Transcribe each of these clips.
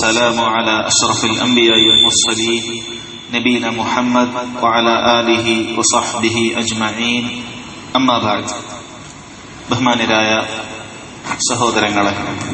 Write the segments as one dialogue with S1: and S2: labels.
S1: والسلام على أشرف الأنبياء والمرسلين نبينا محمد وعلى آله وصحبه أجمعين أما بعد ബഹുമാനരായ സഹോദരങ്ങളെ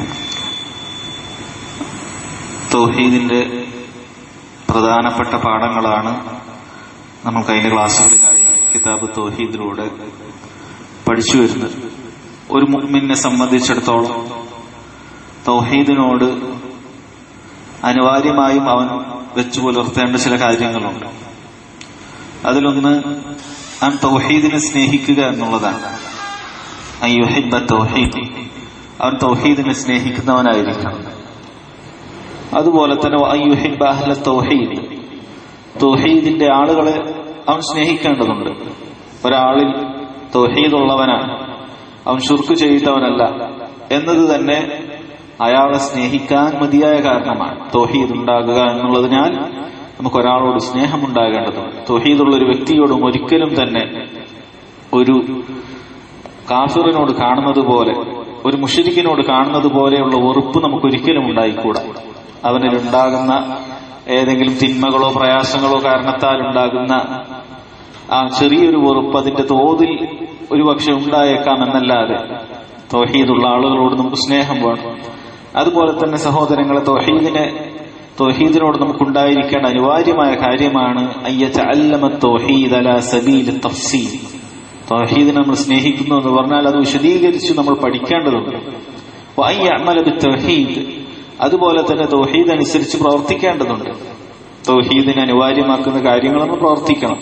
S1: തൗഹീദിന്റെ പ്രധാനപ്പെട്ട പാഠങ്ങളാണ് നമ്മൾ കഴിഞ്ഞ ക്ലാസ്സുകളിലായി കിതാബ് തൗഹീദിലൂടെ പഠിച്ചു വരുന്നത് ഒരു മുഹ്മിനെ സംബന്ധിച്ചിടത്തോളം തൗഹീദിനോട് അനിവാര്യമായും അവൻ വെച്ചു പുലർത്തേണ്ട ചില കാര്യങ്ങളുണ്ട് അതിലൊന്ന് അവൻ തൗഹീദിനെ സ്നേഹിക്കുക എന്നുള്ളതാണ് അയ്യുഹിബ തൗഹീദ് അവൻ തൗഹീദിനെ സ്നേഹിക്കുന്നവനായിരിക്കണം അതുപോലെ തന്നെ അയ്യുഹിബ അഹ്ല തൗഹീദ് തൗഹീദിന്റെ ആളുകളെ അവൻ സ്നേഹിക്കേണ്ടതുണ്ട് ഒരാളിൽ തൗഹീദുള്ളവനാണ് അവൻ ശുർക്ക് ചെയ്തവനല്ല എന്നത് തന്നെ അയാളെ സ്നേഹിക്കാൻ മതിയായ കാരണമാണ് തൗഹീദ് ഉണ്ടാകുക എന്നുള്ളതിനാൽ നമുക്ക് ഒരാളോട് സ്നേഹമുണ്ടാകേണ്ടതുണ്ട് തൗഹീദുള്ള ഒരു വ്യക്തിയോടും ഒരിക്കലും തന്നെ ഒരു കാഫിറിനോട് കാണുന്നത് പോലെ ഒരു മുഷരിക്കിനോട് കാണുന്നത് പോലെയുള്ള വെറുപ്പ് നമുക്ക് ഒരിക്കലും ഉണ്ടായിക്കൂടാ അവനിൽ ഉണ്ടാകുന്ന ഏതെങ്കിലും തിന്മകളോ പ്രയാസങ്ങളോ കാരണത്താൽ ഉണ്ടാകുന്ന ആ ചെറിയൊരു വെറുപ്പ് അതിന്റെ തോതിൽ ഒരുപക്ഷെ ഉണ്ടായേക്കാം എന്നല്ലാതെ തൗഹീദുള്ള ആളുകളോട് നമുക്ക് സ്നേഹം വേണം അതുപോലെ തന്നെ സഹോദരങ്ങളെ തൗഹീദിനെ തൗഹീദിനോട് നമുക്കുണ്ടായിരിക്കേണ്ട അനിവാര്യമായ കാര്യമാണ് അയ്യച്ച അല്ലമ തൗഹീദ് അല സബീൽ തഫ്സീൽ തൗഹീദിനെ നമ്മൾ സ്നേഹിക്കുന്നു എന്ന് പറഞ്ഞാൽ അത് വിശദീകരിച്ച് നമ്മൾ പഠിക്കേണ്ടതുണ്ട് അമലബ് തൗഹീദ് അതുപോലെ തന്നെ തൗഹീദ് അനുസരിച്ച് പ്രവർത്തിക്കേണ്ടതുണ്ട് തൗഹീദിനെ അനിവാര്യമാക്കുന്ന കാര്യങ്ങൾ നമ്മൾ പ്രവർത്തിക്കണം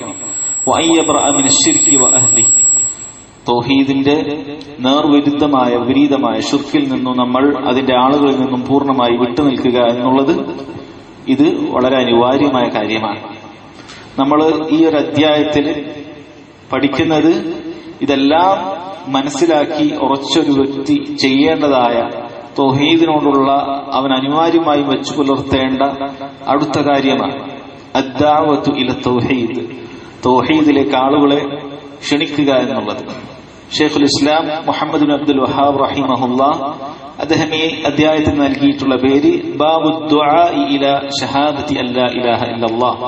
S1: തൗഹീദിന്റെ നേർവിരുദ്ധമായ വിപരീതമായ ഷുർക്കിൽ നിന്നും നമ്മൾ അതിന്റെ ആളുകളിൽ നിന്നും പൂർണ്ണമായി വിട്ടുനിൽക്കുക എന്നുള്ളത് ഇത് വളരെ അനിവാര്യമായ കാര്യമാണ് നമ്മൾ ഈ ഒരു അധ്യായത്തിൽ പഠിക്കുന്നത് ഇതെല്ലാം മനസ്സിലാക്കി ഉറച്ചൊരു വ്യക്തി ചെയ്യേണ്ടതായ തൗഹീദിനോടുള്ള അവൻ അനിവാര്യമായി വെച്ചു പുലർത്തേണ്ട അടുത്ത കാര്യമാണ് അദ്ദാവത്തു ഇല തൗഹീദ് തൗഹീദിലേക്ക് ആളുകളെ ക്ഷണിക്കുക എന്നുള്ളത് ഷെയ്ഖുൽ ഇസ്ലാം മുഹമ്മദ് അബ്ദുൽ വഹാബ് റഹിമഹുല്ല അദ്ദേഹം ഈ അധ്യായത്തിൽ നൽകിയിട്ടുള്ള പേര് ബാബു ഇല ഷഹാദത്തി അല്ലാ ഇലാഹ ഇല്ലല്ലാഹ്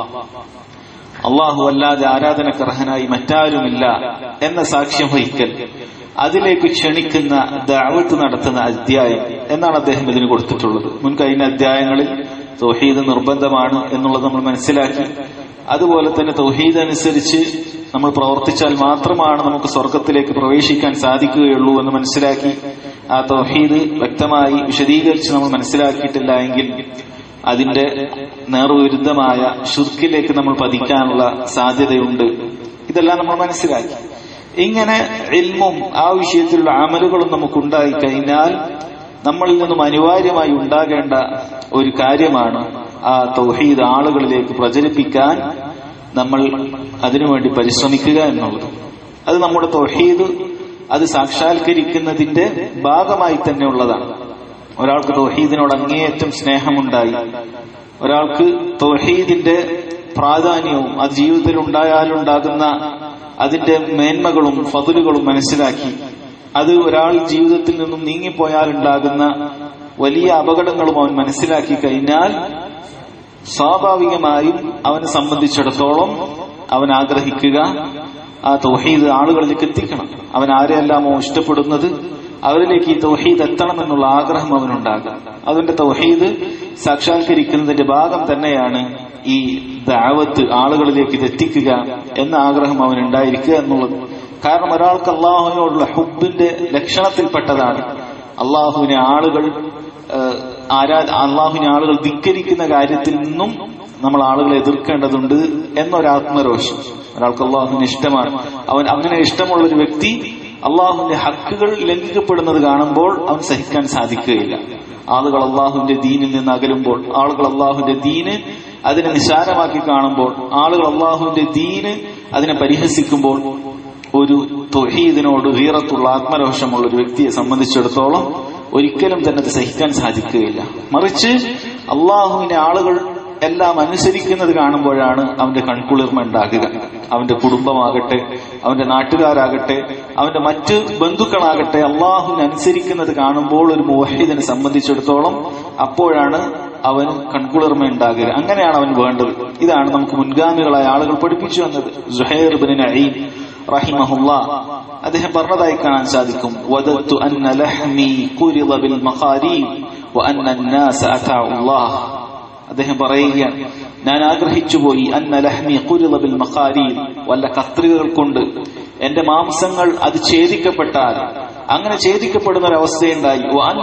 S1: അള്ളാഹു അല്ലാതെ ആരാധനക്കർഹനായി മറ്റാരുമില്ല എന്ന സാക്ഷ്യം വഹിക്കൽ അതിലേക്ക് ക്ഷണിക്കുന്ന ദാവത്ത് നടത്തുന്ന അധ്യായം എന്നാണ് അദ്ദേഹം ഇതിന് കൊടുത്തിട്ടുള്ളത് മുൻ കഴിഞ്ഞ അധ്യായങ്ങളിൽ തൗഹീദ് നിർബന്ധമാണ് എന്നുള്ളത് നമ്മൾ മനസ്സിലാക്കി അതുപോലെ തന്നെ തൗഹീദ് അനുസരിച്ച് നമ്മൾ പ്രവർത്തിച്ചാൽ മാത്രമാണ് നമുക്ക് സ്വർഗത്തിലേക്ക് പ്രവേശിക്കാൻ സാധിക്കുകയുള്ളൂ എന്ന് മനസ്സിലാക്കി ആ തൗഹീദ് വ്യക്തമായി വിശദീകരിച്ച് നമ്മൾ മനസ്സിലാക്കിയിട്ടില്ല എങ്കിൽ അതിന്റെ നേർവിരുദ്ധമായ ഷുർക്കിലേക്ക് നമ്മൾ പതിക്കാനുള്ള സാധ്യതയുണ്ട് ഇതെല്ലാം നമ്മൾ മനസ്സിലാക്കി ഇങ്ങനെ ഇൽമും ആ വിഷയത്തിലുള്ള അമലുകളും നമുക്കുണ്ടായി കഴിഞ്ഞാൽ നമ്മളിൽ നിന്നും അനിവാര്യമായി ഉണ്ടാകേണ്ട ഒരു കാര്യമാണ് ആ തൗഹീദ് ആളുകളിലേക്ക് പ്രചരിപ്പിക്കാൻ നമ്മൾ അതിനുവേണ്ടി പരിശ്രമിക്കുക എന്നുള്ളത് അത് നമ്മുടെ തൗഹീദ് അത് സാക്ഷാത്കരിക്കുന്നതിന്റെ ഭാഗമായി തന്നെ ഉള്ളതാണ് ഒരാൾക്ക് തൗഹീദിനോട് അങ്ങേയറ്റം സ്നേഹമുണ്ടായി ഒരാൾക്ക് തൗഹീദിന്റെ പ്രാധാന്യവും അത് ജീവിതത്തിൽ ഉണ്ടായാലുണ്ടാകുന്ന അതിന്റെ മേന്മകളും ഫതുലുകളും മനസ്സിലാക്കി അത് ഒരാൾ ജീവിതത്തിൽ നിന്നും നീങ്ങിപ്പോയാലുണ്ടാകുന്ന വലിയ അപകടങ്ങളും അവൻ മനസ്സിലാക്കി കഴിഞ്ഞാൽ സ്വാഭാവികമായും അവനെ സംബന്ധിച്ചിടത്തോളം അവൻ ആഗ്രഹിക്കുക ആ തൗഹീദ് ആളുകളിലേക്ക് എത്തിക്കണം അവൻ ആരെയെല്ലാമോ ഇഷ്ടപ്പെടുന്നത് അവരിലേക്ക് ഈ തൗഹീദ് എത്തണം എന്നുള്ള ആഗ്രഹം അവനുണ്ടാകും അതിന്റെ തൗഹീദ് സാക്ഷാത്കരിക്കുന്നതിന്റെ ഭാഗം തന്നെയാണ് ഈ ദാവത്ത് ആളുകളിലേക്ക് ഇത് എത്തിക്കുക എന്ന ആഗ്രഹം അവൻ ഉണ്ടായിരിക്കുക എന്നുള്ളത് കാരണം ഒരാൾക്ക് അള്ളാഹുവിനോടുള്ള ഹുബിന്റെ ലക്ഷണത്തിൽപ്പെട്ടതാണ് അള്ളാഹുവിനെ ആളുകൾ ആരാ അള്ളാഹുവിനെ ആളുകൾ ധിക്കരിക്കുന്ന കാര്യത്തിൽ നിന്നും നമ്മൾ ആളുകളെ എതിർക്കേണ്ടതുണ്ട് എന്നൊരാത്മരോഷം ഒരാൾക്ക് അള്ളാഹുവിന് ഇഷ്ടമാണ് അവൻ അങ്ങനെ ഇഷ്ടമുള്ള ഒരു വ്യക്തി അള്ളാഹുവിന്റെ ഹക്കുകൾ ലംഘിക്കപ്പെടുന്നത് കാണുമ്പോൾ അവൻ സഹിക്കാൻ സാധിക്കുകയില്ല ആളുകൾ അള്ളാഹുവിന്റെ ദീനിൽ നിന്ന് അകലുമ്പോൾ ആളുകൾ അള്ളാഹുവിന്റെ ദീന് അതിനെ നിസാരമാക്കി കാണുമ്പോൾ ആളുകൾ അള്ളാഹുവിന്റെ ദീന് അതിനെ പരിഹസിക്കുമ്പോൾ ഒരു തൊഹീദിനോട് വീറത്തുള്ള ആത്മരോഷമുള്ള ഒരു വ്യക്തിയെ സംബന്ധിച്ചിടത്തോളം ഒരിക്കലും തന്നെ അത് സഹിക്കാൻ സാധിക്കുകയില്ല മറിച്ച് അള്ളാഹുവിനെ ആളുകൾ എല്ലാം അനുസരിക്കുന്നത് കാണുമ്പോഴാണ് അവന്റെ കൺകുളിർമ ഉണ്ടാകുക അവന്റെ കുടുംബമാകട്ടെ അവന്റെ നാട്ടുകാരാകട്ടെ അവന്റെ മറ്റ് ബന്ധുക്കളാകട്ടെ അള്ളാഹുവിനെ അനുസരിക്കുന്നത് കാണുമ്പോൾ ഒരു മോഹിദിനെ സംബന്ധിച്ചിടത്തോളം അപ്പോഴാണ് അവന് കൺകുളിർമ ഉണ്ടാകുക അങ്ങനെയാണ് അവൻ വേണ്ടത് ഇതാണ് നമുക്ക് മുൻഗാമികളായ ആളുകൾ പഠിപ്പിച്ചു വന്നത് സുഹൈർ ബിൻ നഈം റഹിമഹുല്ല അദ്ദേഹം പറഞ്ഞതായി കാണാൻ സാധിക്കും വദത്തു അന്ന ലഹ്മി ഖുരിദ ബിൽ മഖാരീം വഅന്ന الناس അതാഉ അല്ലാഹ് അദ്ദേഹം പറയുകയാണ് ഞാൻ ആഗ്രഹിച്ചുപോയി അന്ന ലഹ്മി ഖുരിദ ബിൽ മഖാരീം വല്ല കത്രികകൾ കൊണ്ട് എന്റെ മാംസങ്ങൾ അത് ഛേദിക്കപ്പെട്ടാൽ അങ്ങനെ ഛേദിക്കപ്പെടുന്ന ഒരു അവസ്ഥയുണ്ടായി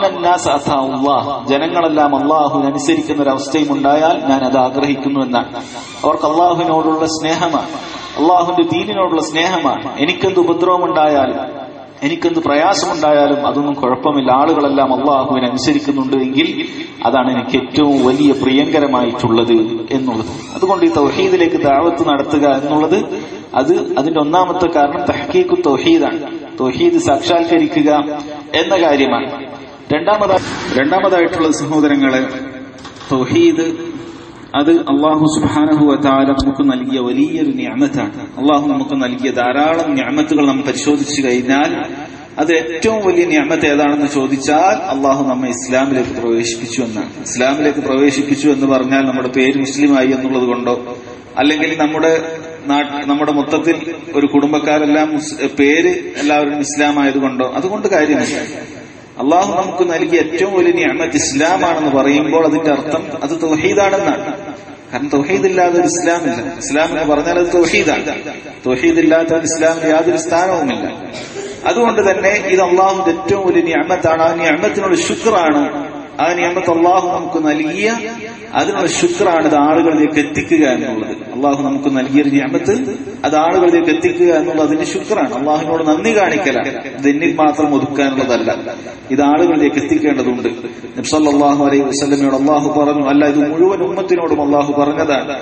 S1: ജനങ്ങളെല്ലാം അള്ളാഹുവിന് അനുസരിക്കുന്ന ഒരു അവസ്ഥയും ഉണ്ടായാൽ ഞാൻ അത് ആഗ്രഹിക്കുന്നു എന്നാണ് അവർക്ക് അള്ളാഹുവിനോടുള്ള സ്നേഹമാണ് അള്ളാഹുവിന്റെ ദീനിനോടുള്ള സ്നേഹമാണ് എനിക്കെന്ത് ഉപദ്രവമുണ്ടായാലും എനിക്കെന്ത് പ്രയാസമുണ്ടായാലും അതൊന്നും കുഴപ്പമില്ല ആളുകളെല്ലാം അള്ളാഹുവിനെ അനുസരിക്കുന്നുണ്ട് എങ്കിൽ അതാണ് എനിക്ക് ഏറ്റവും വലിയ പ്രിയങ്കരമായിട്ടുള്ളത് എന്നുള്ളത് അതുകൊണ്ട് ഈ തൗഹീദിലേക്ക് ദാവത്ത് നടത്തുക എന്നുള്ളത് അത് അതിന്റെ ഒന്നാമത്തെ കാരണം തഹക്കീഖു തൗഹീദാണ് തൗഹീദ് സാക്ഷാത്കരിക്കുക എന്ന കാര്യമാണ് രണ്ടാമതായി രണ്ടാമതായിട്ടുള്ള സഹോദരങ്ങളെ തൗഹീദ് അത് അള്ളാഹു സുബാനഹു വതാല നമുക്ക് നൽകിയ വലിയൊരു ഞാമത്താണ് അള്ളാഹു നമുക്ക് നൽകിയ ധാരാളം ഞാമത്തുകൾ നാം പരിശോധിച്ചു കഴിഞ്ഞാൽ അത് ഏറ്റവും വലിയ ഞാമത്ത് ഏതാണെന്ന് ചോദിച്ചാൽ അള്ളാഹു നമ്മെ ഇസ്ലാമിലേക്ക് പ്രവേശിപ്പിച്ചു എന്നാണ് ഇസ്ലാമിലേക്ക് പ്രവേശിപ്പിച്ചു എന്ന് പറഞ്ഞാൽ നമ്മുടെ പേര് മുസ്ലിമായി എന്നുള്ളത് കൊണ്ടോ അല്ലെങ്കിൽ നമ്മുടെ നമ്മുടെ മൊത്തത്തിൽ ഒരു കുടുംബക്കാരെല്ലാം പേര് എല്ലാവരും ഇസ്ലാം ആയതുകൊണ്ടോ അതുകൊണ്ട് കാര്യമില്ല അള്ളാഹു നമുക്ക് നൽകിയ ഏറ്റവും വലിയ നിയമത്ത് ഇസ്ലാമാണെന്ന് പറയുമ്പോൾ അതിന്റെ അർത്ഥം അത് തൗഹീദാണെന്നാണ് കാരണം തൗഹീദ് ഇല്ലാതെ ഒരു ഇസ്ലാമില്ല ഇസ്ലാം എന്ന് പറഞ്ഞാൽ അത് തൗഹീദാണ് തൗഹീദ് ഇല്ലാത്ത ഇസ്ലാമിന് യാതൊരു സ്ഥാനവുമില്ല അതുകൊണ്ട് തന്നെ ഇത് അള്ളാഹുന്റെ ഏറ്റവും വലിയ നിയമത്താണ് ആ നിയമത്തിനുള്ള ശുക്രാണ് ആ നിയമത്ത് അള്ളാഹു നമുക്ക് നൽകിയ അതിനുള്ള ശുക്രാണ് ഇത് ആളുകളിലേക്ക് എത്തിക്കുക എന്നുള്ളത് അള്ളാഹു നമുക്ക് നൽകിയൊരു നിയമത്ത് അത് ആളുകളിലേക്ക് എത്തിക്കുക എന്നുള്ളത് അതിന്റെ ശുക്രാണ് അള്ളാഹുവിനോട് നന്ദി കാണിക്കലാണ് ഇത് എന്നിൽ മാത്രം ഒതുക്കാനുള്ളതല്ല ഇത് ആളുകളിലേക്ക് എത്തിക്കേണ്ടതുണ്ട് നബ്സല്ലാഹു അലൈഹി വസ്ലമയോട് അള്ളാഹു പറഞ്ഞു അല്ല ഇത് മുഴുവൻ ഉമ്മത്തിനോടും അള്ളാഹു പറഞ്ഞതാണ്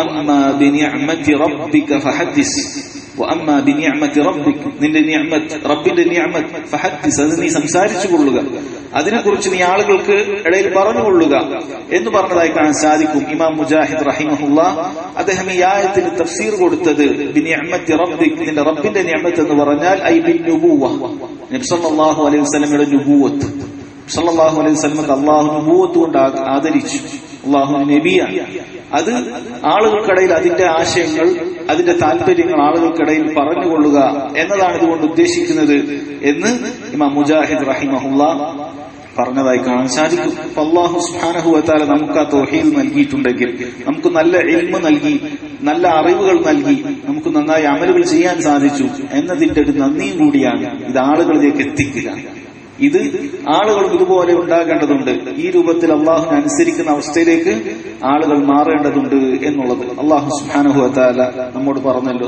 S1: നിന്റെ നിയമത്ത് റബ്ബിന്റെ നിയമത്ത് ഫഹദ്ദിസ് അത് നീ സംസാരിച്ചു കൊള്ളുക അതിനെക്കുറിച്ച് നീ ആളുകൾക്ക് ഇടയിൽ പറഞ്ഞുകൊള്ളുക എന്ന് പറഞ്ഞതായി കാണാൻ സാധിക്കും ഇമാം മുജാഹിദ് റഹിമഹുല്ല അദ്ദേഹം ഈ ആയത്തിന് തഫ്സീർ കൊടുത്തത് ബിനിഅമത്തി റബ്ബിക് നിന്റെ റബ്ബിന്റെ നിയമത്ത് എന്ന് പറഞ്ഞാൽ ഐ ബിൻ നുബൂവ നബി സല്ലല്ലാഹു അലൈഹി വസല്ലമയുടെ നുബൂവത്ത് സല്ലല്ലാഹു അലൈഹി വസല്ലമക്ക് അള്ളാഹു നുബൂവത്ത് കൊണ്ട് ആദരിച്ചു അള്ളാഹു നബിയാണ് അത് ആളുകൾക്കിടയിൽ അതിന്റെ ആശയങ്ങൾ അതിന്റെ താല്പര്യങ്ങൾ ആളുകൾക്കിടയിൽ പറഞ്ഞുകൊള്ളുക എന്നതാണ് ഇതുകൊണ്ട് ഉദ്ദേശിക്കുന്നത് എന്ന് ഇമാം മുജാഹിദ് റഹിമഹുല്ല പറഞ്ഞതായി കാണാൻ സാധിക്കും അപ്പൊ അള്ളാഹു സുഹാനഹുവത്താല നമുക്ക് ആ തോഹീദ് നൽകിയിട്ടുണ്ടെങ്കിൽ നമുക്ക് നല്ല എൽമ നൽകി നല്ല അറിവുകൾ നൽകി നമുക്ക് നന്നായി അമലുകൾ ചെയ്യാൻ സാധിച്ചു എന്നതിന്റെ ഒരു നന്ദിയും കൂടിയാണ് ഇത് ആളുകളിലേക്ക് എത്തിക്കുക ഇത് ആളുകളും ഇതുപോലെ ഉണ്ടാകേണ്ടതുണ്ട് ഈ രൂപത്തിൽ അള്ളാഹുവിനെ അനുസരിക്കുന്ന അവസ്ഥയിലേക്ക് ആളുകൾ മാറേണ്ടതുണ്ട് എന്നുള്ളത് അള്ളാഹു സുഹാനുഹുല നമ്മോട് പറഞ്ഞല്ലോ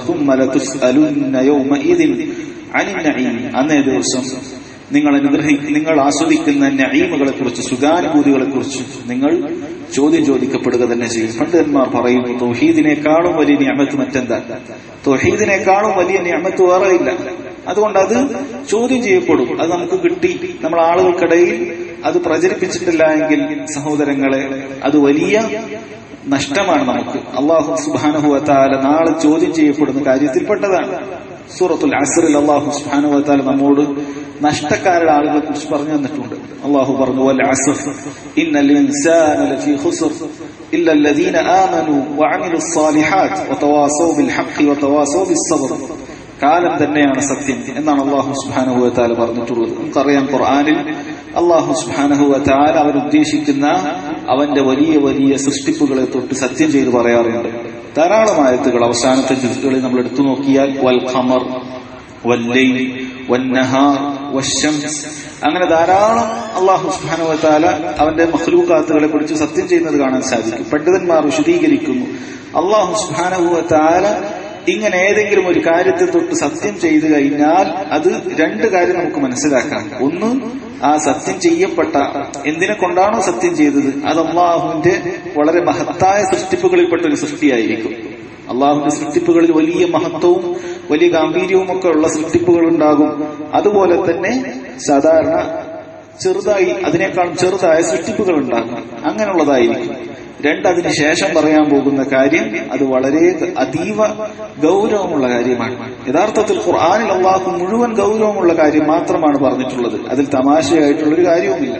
S1: അന്നേ ദിവസം നിങ്ങൾ അനുഗ്രഹി നിങ്ങൾ ആസ്വദിക്കുന്ന നഈമുകളെ കുറിച്ച് സുഖാനുഭൂതികളെ കുറിച്ച് നിങ്ങൾ ചോദ്യം ചോദിക്കപ്പെടുക തന്നെ ചെയ്യും പണ്ഡിതന്മാർ പറയുന്നു തൗഹീദിനേക്കാളും വലിയ നിയമത്ത് മറ്റെന്താ തൗഹീദിനേക്കാളും വലിയ നിയമത്ത് വേറെ ഇല്ല അതുകൊണ്ട് അത് ചോദ്യം ചെയ്യപ്പെടും അത് നമുക്ക് കിട്ടി നമ്മൾ ആളുകൾക്കിടയിൽ അത് പ്രചരിപ്പിച്ചിട്ടില്ല എങ്കിൽ സഹോദരങ്ങളെ അത് വലിയ നഷ്ടമാണ് നമുക്ക് അള്ളാഹു സുബാനുഹുവത്താല നാളെ ചോദ്യം ചെയ്യപ്പെടുന്ന കാര്യത്തിൽപ്പെട്ടതാണ് സൂറത്തുൽ അസറിൽ അള്ളാഹു സുബാനുവത്താല നമ്മോട് നഷ്ടക്കാരുടെ ആളുകളെ കുറിച്ച് പറഞ്ഞു തന്നിട്ടുണ്ട് അള്ളാഹു പറഞ്ഞു വൽ അസർ ഇന്നൽ ഇൻസാന ലഫീ ഖുസ്ർ ഇല്ല الذين آمنوا وعملوا الصالحات وتواصوا بالحق وتواصوا بالصبر കാലം തന്നെയാണ് സത്യം എന്നാണ് അള്ളാഹു സുബാനഹുവ താല പറഞ്ഞിട്ടുള്ളത് നമുക്കറിയാം ഖുർആാനിൽ അള്ളാഹു സുബാനഹുവ താല അവൻ ഉദ്ദേശിക്കുന്ന അവന്റെ വലിയ വലിയ സൃഷ്ടിപ്പുകളെ തൊട്ട് സത്യം ചെയ്ത് പറയാറുണ്ട് ധാരാളം ആയത്തുകൾ അവസാനത്തെ ജുസുകളിൽ നമ്മൾ എടുത്തു നോക്കിയാൽ വൽ ഖമർ വല്ലൈ വന്നഹാർ വശംസ് അങ്ങനെ ധാരാളം അള്ളാഹു സുബാനുവ താല അവന്റെ മഹ്ലൂക്കാത്തുകളെ കുറിച്ച് സത്യം ചെയ്യുന്നത് കാണാൻ സാധിക്കും പണ്ഡിതന്മാർ വിശദീകരിക്കുന്നു അള്ളാഹു സുബാനുവ താല ഇങ്ങനെ ഏതെങ്കിലും ഒരു കാര്യത്തെ തൊട്ട് സത്യം ചെയ്തു കഴിഞ്ഞാൽ അത് രണ്ട് കാര്യം നമുക്ക് മനസ്സിലാക്കാം ഒന്ന് ആ സത്യം ചെയ്യപ്പെട്ട എന്തിനെ കൊണ്ടാണോ സത്യം ചെയ്തത് അത് അള്ളാഹുവിന്റെ വളരെ മഹത്തായ സൃഷ്ടിപ്പുകളിൽപ്പെട്ട ഒരു സൃഷ്ടിയായിരിക്കും അള്ളാഹുവിന്റെ സൃഷ്ടിപ്പുകളിൽ വലിയ മഹത്വവും വലിയ ഗാംഭീര്യവും ഒക്കെ ഉള്ള സൃഷ്ടിപ്പുകൾ ഉണ്ടാകും അതുപോലെ തന്നെ സാധാരണ ചെറുതായി അതിനേക്കാളും ചെറുതായ സൃഷ്ടിപ്പുകൾ ഉണ്ടാകും അങ്ങനെയുള്ളതായിരിക്കും രണ്ട് അതിന് ശേഷം പറയാൻ പോകുന്ന കാര്യം അത് വളരെ അതീവ ഗൗരവമുള്ള കാര്യമാണ് യഥാർത്ഥത്തിൽ ഖുർആാനിൽ അള്ളാഹു മുഴുവൻ ഗൗരവമുള്ള കാര്യം മാത്രമാണ് പറഞ്ഞിട്ടുള്ളത് അതിൽ തമാശയായിട്ടുള്ള ഒരു കാര്യവുമില്ല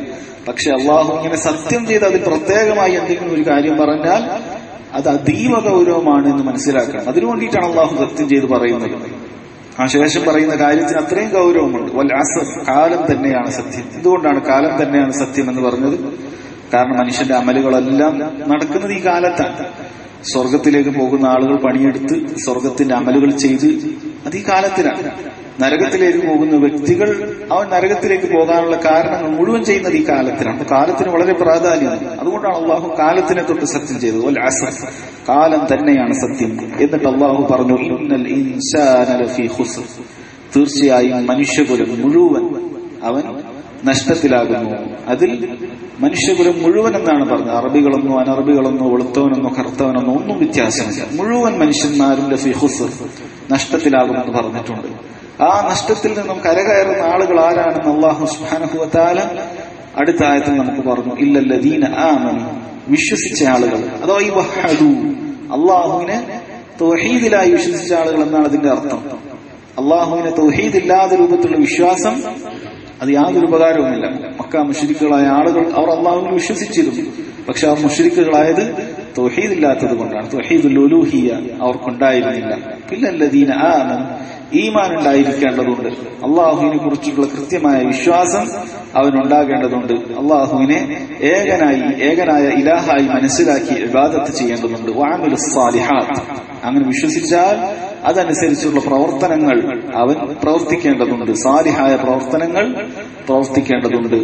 S1: പക്ഷെ അള്ളാഹു ഇങ്ങനെ സത്യം ചെയ്ത് അതിൽ പ്രത്യേകമായി എന്തെങ്കിലും ഒരു കാര്യം പറഞ്ഞാൽ അത് അതീവ ഗൗരവമാണ് എന്ന് മനസ്സിലാക്കണം അതിനു വേണ്ടിയിട്ടാണ് അള്ളാഹു സത്യം ചെയ്ത് പറയുന്നത് ആ ശേഷം പറയുന്ന കാര്യത്തിന് അത്രയും ഗൗരവമുണ്ട് വൽ അസർ കാലം തന്നെയാണ് സത്യം എന്തുകൊണ്ടാണ് കാലം തന്നെയാണ് സത്യം എന്ന് പറഞ്ഞത് കാരണം മനുഷ്യന്റെ അമലുകളെല്ലാം നടക്കുന്നത് ഈ കാലത്താണ് സ്വർഗത്തിലേക്ക് പോകുന്ന ആളുകൾ പണിയെടുത്ത് സ്വർഗത്തിന്റെ അമലുകൾ ചെയ്ത് അത് ഈ കാലത്തിലാണ് നരകത്തിലേക്ക് പോകുന്ന വ്യക്തികൾ അവൻ നരകത്തിലേക്ക് പോകാനുള്ള കാരണങ്ങൾ മുഴുവൻ ചെയ്യുന്നത് ഈ കാലത്തിനാണ് അപ്പൊ കാലത്തിന് വളരെ പ്രാധാന്യമാണ് അതുകൊണ്ടാണ് അള്ളാഹു കാലത്തിനെ തൊട്ട് സത്യം ചെയ്തത് വൽ അസർ കാലം തന്നെയാണ് സത്യം എന്നിട്ട് അള്ളാഹു പറഞ്ഞു ഇന്നൽ ഇൻസാന ലഫീ ഖുസ്ർ തീർച്ചയായും മനുഷ്യകുലം മുഴുവൻ അവൻ നഷ്ടത്തിലാകുന്നു അതിൽ മനുഷ്യകുലം മുഴുവൻ എന്നാണ് പറഞ്ഞത് അറബികളെന്നോ അനറബികളെന്നോ വെളുത്തവനെന്നോ കറുത്തവനെന്നോ ഒന്നും വ്യത്യാസമില്ല മുഴുവൻ മനുഷ്യന്മാരും ലഫി ഹുസർ നഷ്ടത്തിലാകുമെന്ന് പറഞ്ഞിട്ടുണ്ട് ആ നഷ്ടത്തിൽ നിന്നും കരകയറുന്ന ആളുകൾ ആരാണെന്ന് അള്ളാഹു സുഹാനഹുവത്താല അടുത്ത ആയത്തിൽ നമുക്ക് പറഞ്ഞു ഇല്ലല്ലദീന ആമനു വിശ്വസിച്ച ആളുകൾ അതോ ഈ വഹദു അള്ളാഹുവിനെ തൗഹീദിലായി വിശ്വസിച്ച ആളുകൾ എന്നാണ് അതിന്റെ അർത്ഥം അള്ളാഹുവിനെ തൗഹീദില്ലാത്ത രൂപത്തിലുള്ള വിശ്വാസം അത് യാതൊരു ഉപകാരവുമില്ല മക്ക മുഷരിക്കുകളായ ആളുകൾ അവർ അള്ളാഹുവിനെ വിശ്വസിച്ചിരുന്നു പക്ഷെ അവർ മുഷരിക്കുകളായത് തൊഹീദില്ലാത്തത് കൊണ്ടാണ് തൊഹീദുൽ ഉലൂഹിയ അവർക്കുണ്ടായിരുന്നില്ല പിന്നല്ലദീന ആമൻ ഈമാൻ ഉണ്ടായിരിക്കേണ്ടതുണ്ട് അള്ളാഹുവിനെ കുറിച്ചുള്ള കൃത്യമായ വിശ്വാസം അവനുണ്ടാകേണ്ടതുണ്ട് അള്ളാഹുവിനെ ഏകനായി ഏകനായ ഇലാഹായി മനസ്സിലാക്കി ഇബാദത്ത് ചെയ്യേണ്ടതുണ്ട് വാമിലു സാലിഹാത്ത് അങ്ങനെ വിശ്വസിച്ചാൽ അതനുസരിച്ചുള്ള പ്രവർത്തനങ്ങൾ അവൻ പ്രവർത്തിക്കേണ്ടതുണ്ട് സാലിഹായ പ്രവർത്തനങ്ങൾ പ്രവർത്തിക്കേണ്ടതുണ്ട്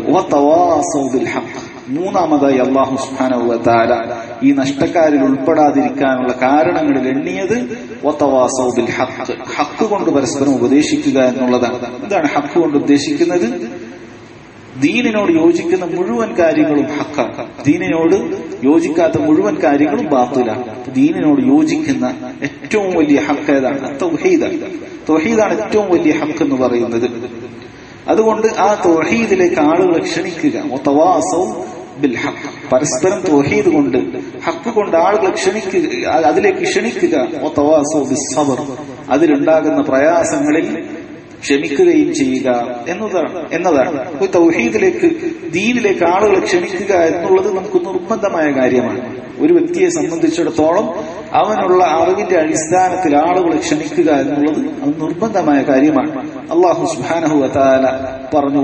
S1: മൂന്നാമതായി അള്ളാഹു സുഹാനുവല ഈ നഷ്ടക്കാരിൽ ഉൾപ്പെടാതിരിക്കാനുള്ള കാരണങ്ങളിൽ എണ്ണിയത് ഒത്തവാസൗബിൽ ഹക്ക് ഹക്ക് കൊണ്ട് പരസ്പരം ഉപദേശിക്കുക എന്നുള്ളതാണ് എന്താണ് ഹക്ക് കൊണ്ട് ഉദ്ദേശിക്കുന്നത് ദീനിനോട് യോജിക്കുന്ന മുഴുവൻ കാര്യങ്ങളും ഹക്കാണ് ദീനിനോട് യോജിക്കാത്ത മുഴുവൻ കാര്യങ്ങളും ബാത്തിലാണ് ദീനിനോട് യോജിക്കുന്ന ഏറ്റവും വലിയ ഹക്ക് ഏതാണ് തൗഹീദാണ് തൗഹീദാണ് ഏറ്റവും വലിയ ഹക്ക് എന്ന് പറയുന്നത് അതുകൊണ്ട് ആ തൗഹീദിലേക്ക് ആളുകളെ ക്ഷണിക്കുക ബിൽ ഹക്ക് പരസ്പരം തൗഹീദ് കൊണ്ട് ഹക്ക് കൊണ്ട് ആളുകളെ ക്ഷണിക്കുക അതിലേക്ക് ക്ഷണിക്കുക സബർ അതിലുണ്ടാകുന്ന പ്രയാസങ്ങളിൽ ക്ഷമിക്കുകയും ചെയ്യുക എന്നതാണ് എന്നതാണ് തൗഹീദിലേക്ക് ദീനിലേക്ക് ആളുകളെ ക്ഷണിക്കുക എന്നുള്ളത് നമുക്ക് നിർബന്ധമായ കാര്യമാണ് ഒരു വ്യക്തിയെ സംബന്ധിച്ചിടത്തോളം അവനുള്ള അറിവിന്റെ അടിസ്ഥാനത്തിൽ ആളുകളെ ക്ഷണിക്കുക എന്നുള്ളത് അത് നിർബന്ധമായ കാര്യമാണ് അള്ളാഹു സുബാനഹു താല പറഞ്ഞു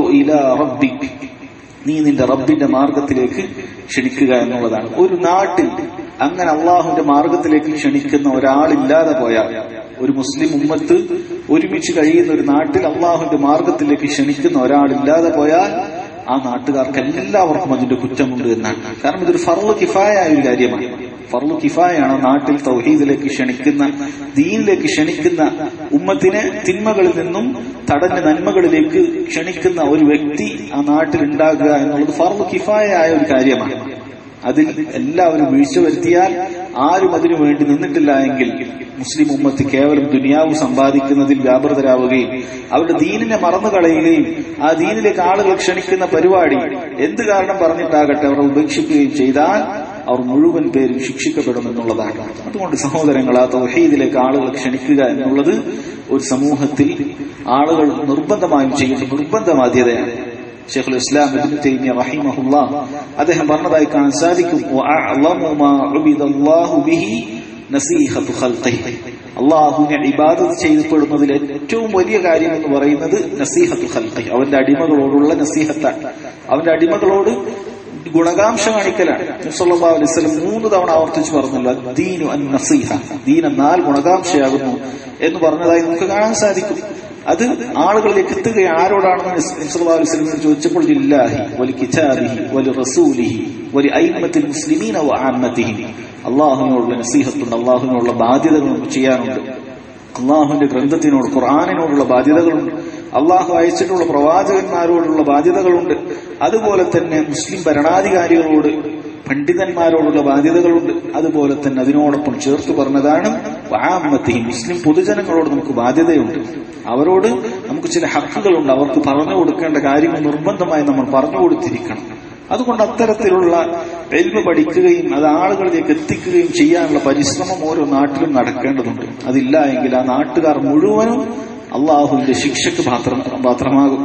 S1: നീ നിന്റെ റബ്ബിന്റെ മാർഗത്തിലേക്ക് ക്ഷണിക്കുക എന്നുള്ളതാണ് ഒരു നാട്ടിൽ അങ്ങനെ അള്ളാഹുവിന്റെ മാർഗത്തിലേക്ക് ക്ഷണിക്കുന്ന ഒരാളില്ലാതെ പോയാൽ ഒരു മുസ്ലിം ഉമ്മത്ത് ഒരുമിച്ച് കഴിയുന്ന ഒരു നാട്ടിൽ അള്ളാഹുവിന്റെ മാർഗത്തിലേക്ക് ക്ഷണിക്കുന്ന ഒരാളില്ലാതെ പോയാൽ ആ നാട്ടുകാർക്ക് എല്ലാവർക്കും അതിന്റെ കുറ്റമുണ്ട് എന്നാണ് കാരണം ഇതൊരു ഫർള് കിഫായ ഒരു കാര്യമാണ് ഫർളു കിഫായാണ് നാട്ടിൽ തൗഹീദിലേക്ക് ക്ഷണിക്കുന്ന ദീനിലേക്ക് ക്ഷണിക്കുന്ന ഉമ്മത്തിനെ തിന്മകളിൽ നിന്നും തടഞ്ഞ നന്മകളിലേക്ക് ക്ഷണിക്കുന്ന ഒരു വ്യക്തി ആ നാട്ടിൽ ഉണ്ടാകുക എന്നുള്ളത് ഫർളു കിഫായ ആയ ഒരു കാര്യമാണ് അതിൽ എല്ലാവരും വീഴ്ച വരുത്തിയാൽ ആരും അതിനു വേണ്ടി നിന്നിട്ടില്ല എങ്കിൽ മുസ്ലിം ഉമ്മത്ത് കേവലം ദുനിയാവ് സമ്പാദിക്കുന്നതിൽ വ്യാപൃതരാവുകയും അവരുടെ ദീനിനെ മറന്നു കളയുകയും ആ ദീനിലേക്ക് ആളുകൾ ക്ഷണിക്കുന്ന പരിപാടി എന്ത് കാരണം പറഞ്ഞിട്ടാകട്ടെ അവർ ഉപേക്ഷിക്കുകയും ചെയ്താൽ അവർ മുഴുവൻ പേരും ശിക്ഷിക്കപ്പെടുമെന്നുള്ളതാണ് അതുകൊണ്ട് സഹോദരങ്ങൾ ആ തൗഹീദിലേക്ക് ആളുകൾ ക്ഷണിക്കുക എന്നുള്ളത് ഒരു സമൂഹത്തിൽ ആളുകൾ നിർബന്ധമായും ചെയ്യുന്ന നിർബന്ധ ബാധ്യതയാണ് ഷെയ്ഖുൽ ഇസ്ലാം ഇബ്നു തൈമിയ റഹിമഹുല്ലാ അദ്ദേഹം പറഞ്ഞതായി കാണാൻ സാധിക്കും വഅഅലമു മാ ഉബിദല്ലാഹു ബിഹി നസീഹത്തു ഖൽഖിഹി അള്ളാഹുവിനെ ഇബാദത്ത് ചെയ്യപ്പെടുന്നതിൽ ഏറ്റവും വലിയ കാര്യം എന്ന് പറയുന്നത് നസീഹത്തു ഖൽഖി അവന്റെ അടിമകളോടുള്ള നസീഹത്താണ് അവന്റെ അടിമകളോട് ഗുണകാംക്ഷ കാണിക്കലാണ് സല്ലല്ലാഹു അലൈഹി വസല്ലം മൂന്ന് തവണ ആവർത്തിച്ച് പറഞ്ഞല്ലോ ദീനു അൻ നസീഹ ദീൻ എന്നാൽ ഗുണകാംക്ഷയാകുന്നു എന്ന് പറഞ്ഞതായി നമുക്ക് കാണാൻ സാധിക്കും അത് ആളുകളിലേക്ക് എത്തുക ആരോടാണെന്ന് സല്ലല്ലാഹു അലൈഹി വസല്ലം ചോദിച്ചപ്പോൾ ലില്ലാഹി വലി കിതാബിഹി വലി റസൂലിഹി വലി അയിമ്മത്തിൽ മുസ്ലിമീന വ ആമ്മത്തിഹി അള്ളാഹുവിനോടുള്ള നസീഹത്തുണ്ട് അള്ളാഹുവിനോടുള്ള ബാധ്യതകൾ നമുക്ക് ചെയ്യാനുണ്ട് അള്ളാഹുവിന്റെ ഗ്രന്ഥത്തിനോട് ഖുർആാനിനോടുള്ള ബാധ്യതകളുണ്ട് അള്ളാഹു അയച്ചിട്ടുള്ള പ്രവാചകന്മാരോടുള്ള ബാധ്യതകളുണ്ട് അതുപോലെ തന്നെ മുസ്ലിം ഭരണാധികാരികളോട് പണ്ഡിതന്മാരോടുള്ള ബാധ്യതകളുണ്ട് അതുപോലെ തന്നെ അതിനോടൊപ്പം ചേർത്ത് പറഞ്ഞതാണ് വാമത്തി മുസ്ലിം പൊതുജനങ്ങളോട് നമുക്ക് ബാധ്യതയുണ്ട് അവരോട് നമുക്ക് ചില ഹക്കുകളുണ്ട് അവർക്ക് പറഞ്ഞു കൊടുക്കേണ്ട കാര്യങ്ങൾ നിർബന്ധമായി നമ്മൾ പറഞ്ഞു കൊടുത്തിരിക്കണം അതുകൊണ്ട് അത്തരത്തിലുള്ള എൽമ പഠിക്കുകയും അത് ആളുകളിലേക്ക് എത്തിക്കുകയും ചെയ്യാനുള്ള പരിശ്രമം ഓരോ നാട്ടിലും നടക്കേണ്ടതുണ്ട് അതില്ല എങ്കിൽ ആ നാട്ടുകാർ മുഴുവനും അള്ളാഹുവിന്റെ ശിക്ഷക്ക് പാത്രം പാത്രമാകും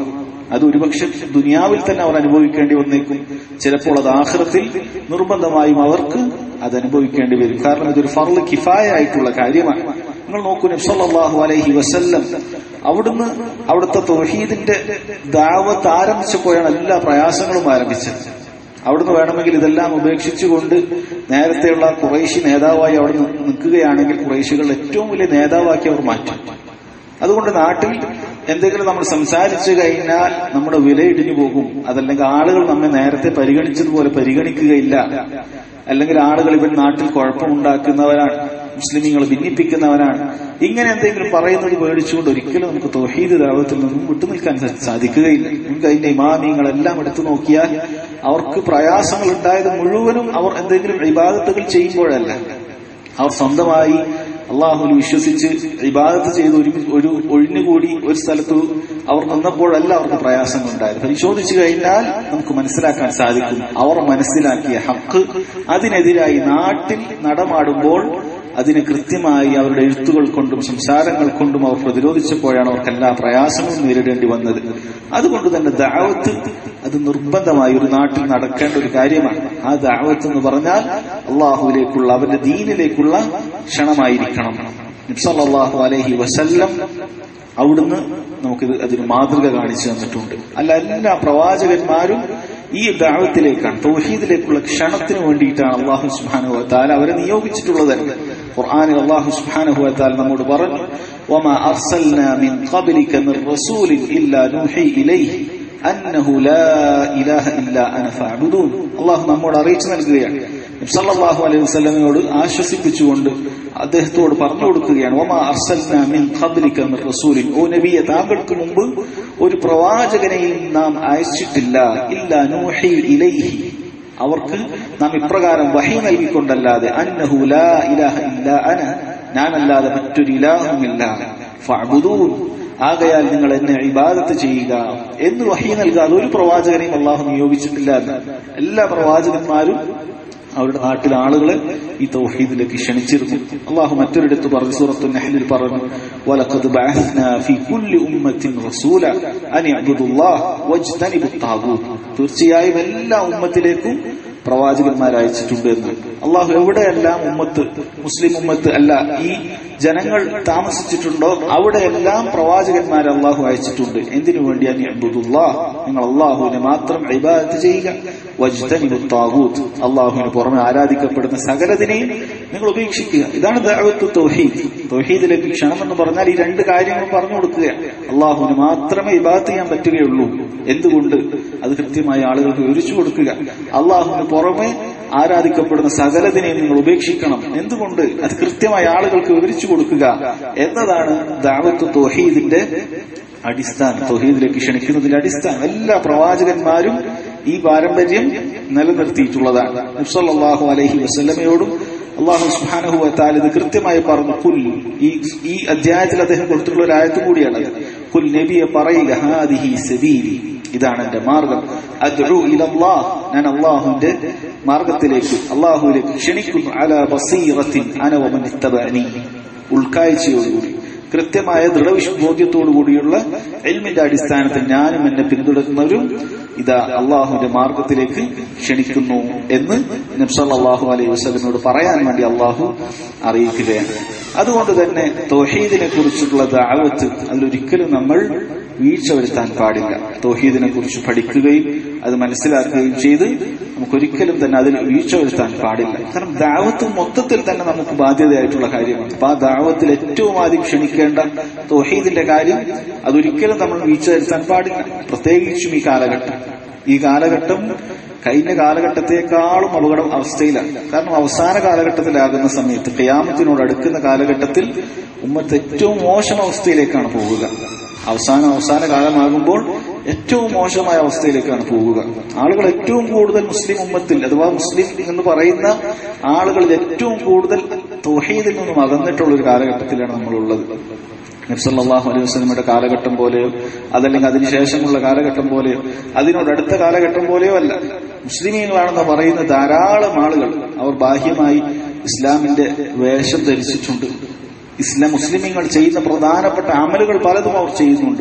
S1: അത് ഒരുപക്ഷെ ദുനിയാവിൽ തന്നെ അവർ അനുഭവിക്കേണ്ടി വന്നേക്കും ചിലപ്പോൾ അത് ആഹ്റത്തിൽ നിർബന്ധമായും അവർക്ക് അത് അനുഭവിക്കേണ്ടി വരും കാരണം ഇതൊരു ഫർള് കിഫായ ആയിട്ടുള്ള കാര്യമാണ് നിങ്ങൾ നോക്കൂ നബ്സല്ലാഹു അലൈഹി വസല്ലം അവിടുന്ന് അവിടുത്തെ തൊഹീദിന്റെ ദാവത്ത് ആരംഭിച്ചപ്പോഴാണ് എല്ലാ പ്രയാസങ്ങളും ആരംഭിച്ചത് അവിടുന്ന് വേണമെങ്കിൽ ഇതെല്ലാം ഉപേക്ഷിച്ചുകൊണ്ട് നേരത്തെയുള്ള കുറേശി നേതാവായി അവിടെ നിൽക്കുകയാണെങ്കിൽ കുറേശികളുടെ ഏറ്റവും വലിയ നേതാവാക്കി അവർ മാറ്റും അതുകൊണ്ട് നാട്ടിൽ എന്തെങ്കിലും നമ്മൾ സംസാരിച്ചു കഴിഞ്ഞാൽ നമ്മുടെ വില ഇടിഞ്ഞു പോകും അതല്ലെങ്കിൽ ആളുകൾ നമ്മെ നേരത്തെ പരിഗണിച്ചതുപോലെ പരിഗണിക്കുകയില്ല അല്ലെങ്കിൽ ആളുകൾ ഇവൻ നാട്ടിൽ കുഴപ്പമുണ്ടാക്കുന്നവരാണ് മുസ്ലിമീങ്ങൾ ഭിന്നിപ്പിക്കുന്നവരാണ് ഇങ്ങനെ എന്തെങ്കിലും പറയുന്നത് പേടിച്ചുകൊണ്ട് ഒരിക്കലും നമുക്ക് തൊഹീദ് ദാവത്തിൽ നിന്നും വിട്ടുനിൽക്കാൻ സാധിക്കുകയില്ല നമുക്ക് അതിന്റെ ഇമാമിയങ്ങളെല്ലാം എടുത്തു നോക്കിയാൽ അവർക്ക് പ്രയാസങ്ങൾ ഉണ്ടായത് മുഴുവനും അവർ എന്തെങ്കിലും ഇബാദത്തുകൾ ചെയ്യുമ്പോഴല്ല അവർ സ്വന്തമായി അള്ളാഹുൽ വിശ്വസിച്ച് ഇബാദത്ത് ചെയ്ത് ഒരു ഒരു ഒഴിഞ്ഞുകൂടി ഒരു സ്ഥലത്ത് അവർ നിന്നപ്പോഴല്ല അവർക്ക് പ്രയാസങ്ങൾ ഉണ്ടായത് പരിശോധിച്ചു കഴിഞ്ഞാൽ നമുക്ക് മനസ്സിലാക്കാൻ സാധിക്കും അവർ മനസ്സിലാക്കിയ ഹക്ക് അതിനെതിരായി നാട്ടിൽ നടമാടുമ്പോൾ അതിനെ കൃത്യമായി അവരുടെ എഴുത്തുകൾ കൊണ്ടും സംസാരങ്ങൾ കൊണ്ടും അവർ പ്രതിരോധിച്ചപ്പോഴാണ് അവർക്ക് എല്ലാ പ്രയാസങ്ങളും നേരിടേണ്ടി വന്നത് അതുകൊണ്ട് തന്നെ ദാവത്ത് അത് നിർബന്ധമായി ഒരു നാട്ടിൽ നടക്കേണ്ട ഒരു കാര്യമാണ് ആ ദാവത്ത് എന്ന് പറഞ്ഞാൽ അള്ളാഹുവിലേക്കുള്ള അവന്റെ ദീനിലേക്കുള്ള ക്ഷണമായിരിക്കണം നിബ്സല്ലാഹു അലൈഹി വസല്ലം അവിടുന്ന് നമുക്കിത് അതിന് മാതൃക കാണിച്ചു തന്നിട്ടുണ്ട് അല്ല എല്ലാ പ്രവാചകന്മാരും ഈ ദാവത്തിലേക്കാണ് തൗഹീദിലേക്കുള്ള ക്ഷണത്തിന് വേണ്ടിയിട്ടാണ് അള്ളാഹു സുബാനു താല അവരെ നിയോഗിച്ചിട്ടുള്ളത് ഖുർആാനിൽ അള്ളാഹു സുബാനഹു താല നമ്മോട് പറഞ്ഞു وما أرسلنا من قبلك من رسول إلا نوحي إليه أنه لا إله إلا أنا فاعبدون الله നമ്മോട് അറിയിച്ചു നൽകുകയാണ് സല്ലല്ലാഹു അലൈഹി വസല്ലമയോട് ആശ്വസിപ്പിച്ചുകൊണ്ട് അദ്ദേഹത്തോട് പറഞ്ഞു കൊടുക്കുകയാണ് ഒമാ അർസൽന മിൻ ഖബ്ലിക മിൻ റസൂലിൻ ഓ നബിയെ താങ്കൾക്ക് മുമ്പ് ഒരു പ്രവാചകനെയും നാം അയച്ചിട്ടില്ല ഇല്ല നൂഹി ഇലൈഹി അവർക്ക് നാം ഇപ്രകാരം വഹി നൽകിക്കൊണ്ടല്ലാതെ അന്നഹു ലാ ഇലാഹ ഇല്ല അന ഞാനല്ലാതെ മറ്റൊരു ഇലാഹുമില്ല ഫഅബുദൂൻ ആകയാൽ നിങ്ങൾ എന്നെ ഇബാദത്ത് ചെയ്യുക എന്ന് വഹി നൽകാതെ ഒരു പ്രവാചകനെയും അള്ളാഹു നിയോഗിച്ചിട്ടില്ല എന്ന് എല്ലാ പ്രവാചകന്മാരും അവരുടെ നാട്ടിലെ ആളുകളെ ഈ തൗഹീദിലേക്ക് ക്ഷണിച്ചിരുന്നു അള്ളാഹു മറ്റൊരിടത്ത് പറഞ്ഞു സൂറത്തു നഹ്ലിൽ പറഞ്ഞു വലഖദ് ബഅസ്നാ ഫീ കുല്ലി ഉമ്മത്തിൻ റസൂല അൻ ഇഅ്ബുദുല്ലാഹ് വജ്തനിബുത് താഗൂത്ത് തീർച്ചയായും എല്ലാ ഉമ്മത്തിലേക്കും പ്രവാചകന്മാർ അയച്ചിട്ടുണ്ട് എന്ന് അള്ളാഹു എവിടെയെല്ലാം ഉമ്മത്ത് മുസ്ലിം ഉമ്മത്ത് അല്ല ഈ ജനങ്ങൾ താമസിച്ചിട്ടുണ്ടോ അവിടെയെല്ലാം പ്രവാചകന്മാരെ അള്ളാഹു അയച്ചിട്ടുണ്ട് എന്തിനു വേണ്ടി അബ്ദുല്ലാഹ് നിങ്ങൾ അള്ളാഹുവിനെ മാത്രം ഇബാദത്ത് ചെയ്യുക വജ്തനിബു താഗൂത്ത് അള്ളാഹുവിന് പുറമെ ആരാധിക്കപ്പെടുന്ന സകലതിനെയും നിങ്ങൾ ഉപേക്ഷിക്കുക ഇതാണ് ദഅവത്ത് തൗഹീദ് തൗഹീദിലേക്ക് ക്ഷണം എന്ന് പറഞ്ഞാൽ ഈ രണ്ട് കാര്യങ്ങളും പറഞ്ഞു കൊടുക്കുക അള്ളാഹുവിന് മാത്രമേ ഇബാദത്ത് ചെയ്യാൻ പറ്റുകയുള്ളൂ എന്തുകൊണ്ട് അത് കൃത്യമായി ആളുകൾക്ക് വിവരിച്ചു കൊടുക്കുക അള്ളാഹുവിന് പുറമെ ആരാധിക്കപ്പെടുന്ന സകലതിനെയും നിങ്ങൾ ഉപേക്ഷിക്കണം എന്തുകൊണ്ട് അത് കൃത്യമായി ആളുകൾക്ക് വിവരിച്ചു കൊടുക്കുക എന്നതാണ് ദാവത്ത് തോഹീദിന്റെ അടിസ്ഥാനം തോഹീദിലേക്ക് ക്ഷണിക്കുന്നതിന്റെ അടിസ്ഥാനം എല്ലാ പ്രവാചകന്മാരും ഈ പാരമ്പര്യം നിലനിർത്തിയിട്ടുള്ളതാണ് മുസല്ലാഹു അലൈഹി വസ്ലമയോടും അള്ളാഹു സുഹാനഹു താൽ ഇത് കൃത്യമായി പറഞ്ഞു കുൽ ഈ ഈ അധ്യായത്തിൽ അദ്ദേഹം കൊടുത്തിട്ടുള്ള ഒരു ആയത്തും കൂടിയാണ് കുൽ നബിയെ പറയുക ഹാദിഹി സബീലി ഇതാണ് എന്റെ മാർഗം അദ്ഉ ഇലല്ലാഹ് ഞാൻ അള്ളാഹുവിന്റെ മാർഗത്തിലേക്ക് അള്ളാഹുവിലേക്ക് ക്ഷണിക്കുന്നു അല ബസീറത്തിൻ അന വമൻ ഇത്തബഅനി ഉൾക്കാഴ്ചയോടുകൂടി കൃത്യമായ ദൃഢവിശ്ബോധ്യത്തോടു കൂടിയുള്ള എൽമിന്റെ അടിസ്ഥാനത്തിൽ ഞാനും എന്നെ പിന്തുടരുന്നവരും ഇതാ അള്ളാഹുവിന്റെ മാർഗത്തിലേക്ക് ക്ഷണിക്കുന്നു എന്ന് നബ്സല്ലാഹു അലൈഹി വസ്ലമിനോട് പറയാൻ വേണ്ടി അള്ളാഹു അറിയിക്കുകയാണ് അതുകൊണ്ട് തന്നെ തോഹീദിനെ കുറിച്ചുള്ള ദാവത്ത് അതിലൊരിക്കലും നമ്മൾ വീഴ്ച വരുത്താൻ പാടില്ല തോഹീദിനെ കുറിച്ച് പഠിക്കുകയും അത് മനസ്സിലാക്കുകയും ചെയ്ത് നമുക്കൊരിക്കലും തന്നെ അതിൽ വീഴ്ച വരുത്താൻ പാടില്ല കാരണം ദാവത്ത് മൊത്തത്തിൽ തന്നെ നമുക്ക് ബാധ്യതയായിട്ടുള്ള കാര്യമാണ് അപ്പൊ ആ ദാവത്തിൽ ഏറ്റവും ആദ്യം ക്ഷണിക്കേണ്ട തോഹീദിന്റെ കാര്യം അതൊരിക്കലും നമ്മൾ വീഴ്ച വരുത്താൻ പാടില്ല പ്രത്യേകിച്ചും ഈ കാലഘട്ടം ഈ കാലഘട്ടം കഴിഞ്ഞ കാലഘട്ടത്തെക്കാളും അപകടം അവസ്ഥയിലാണ് കാരണം അവസാന കാലഘട്ടത്തിലാകുന്ന സമയത്ത് കയാമത്തിനോട് അടുക്കുന്ന കാലഘട്ടത്തിൽ ഉമ്മത്ത് ഏറ്റവും മോശം അവസ്ഥയിലേക്കാണ് പോവുക അവസാനം അവസാന കാലമാകുമ്പോൾ ഏറ്റവും മോശമായ അവസ്ഥയിലേക്കാണ് പോവുക ആളുകൾ ഏറ്റവും കൂടുതൽ മുസ്ലിം ഉമ്മത്തിൽ അഥവാ മുസ്ലിം എന്ന് പറയുന്ന ആളുകളിൽ ഏറ്റവും കൂടുതൽ തൊഹീദിൽ നിന്നും അകന്നിട്ടുള്ള ഒരു കാലഘട്ടത്തിലാണ് നമ്മളുള്ളത് നബ്സല്ലാഹു അലൈഹി വസ്ലമയുടെ കാലഘട്ടം പോലെയോ അതല്ലെങ്കിൽ അതിനുശേഷമുള്ള കാലഘട്ടം പോലെയോ അതിനോടടുത്ത കാലഘട്ടം പോലെയോ അല്ല മുസ്ലിമീങ്ങളാണെന്ന് പറയുന്ന ധാരാളം ആളുകൾ അവർ ബാഹ്യമായി ഇസ്ലാമിന്റെ വേഷം ധരിച്ചിട്ടുണ്ട് ഇസ്ലാം മുസ്ലിമീങ്ങൾ ചെയ്യുന്ന പ്രധാനപ്പെട്ട അമലുകൾ പലതും അവർ ചെയ്യുന്നുണ്ട്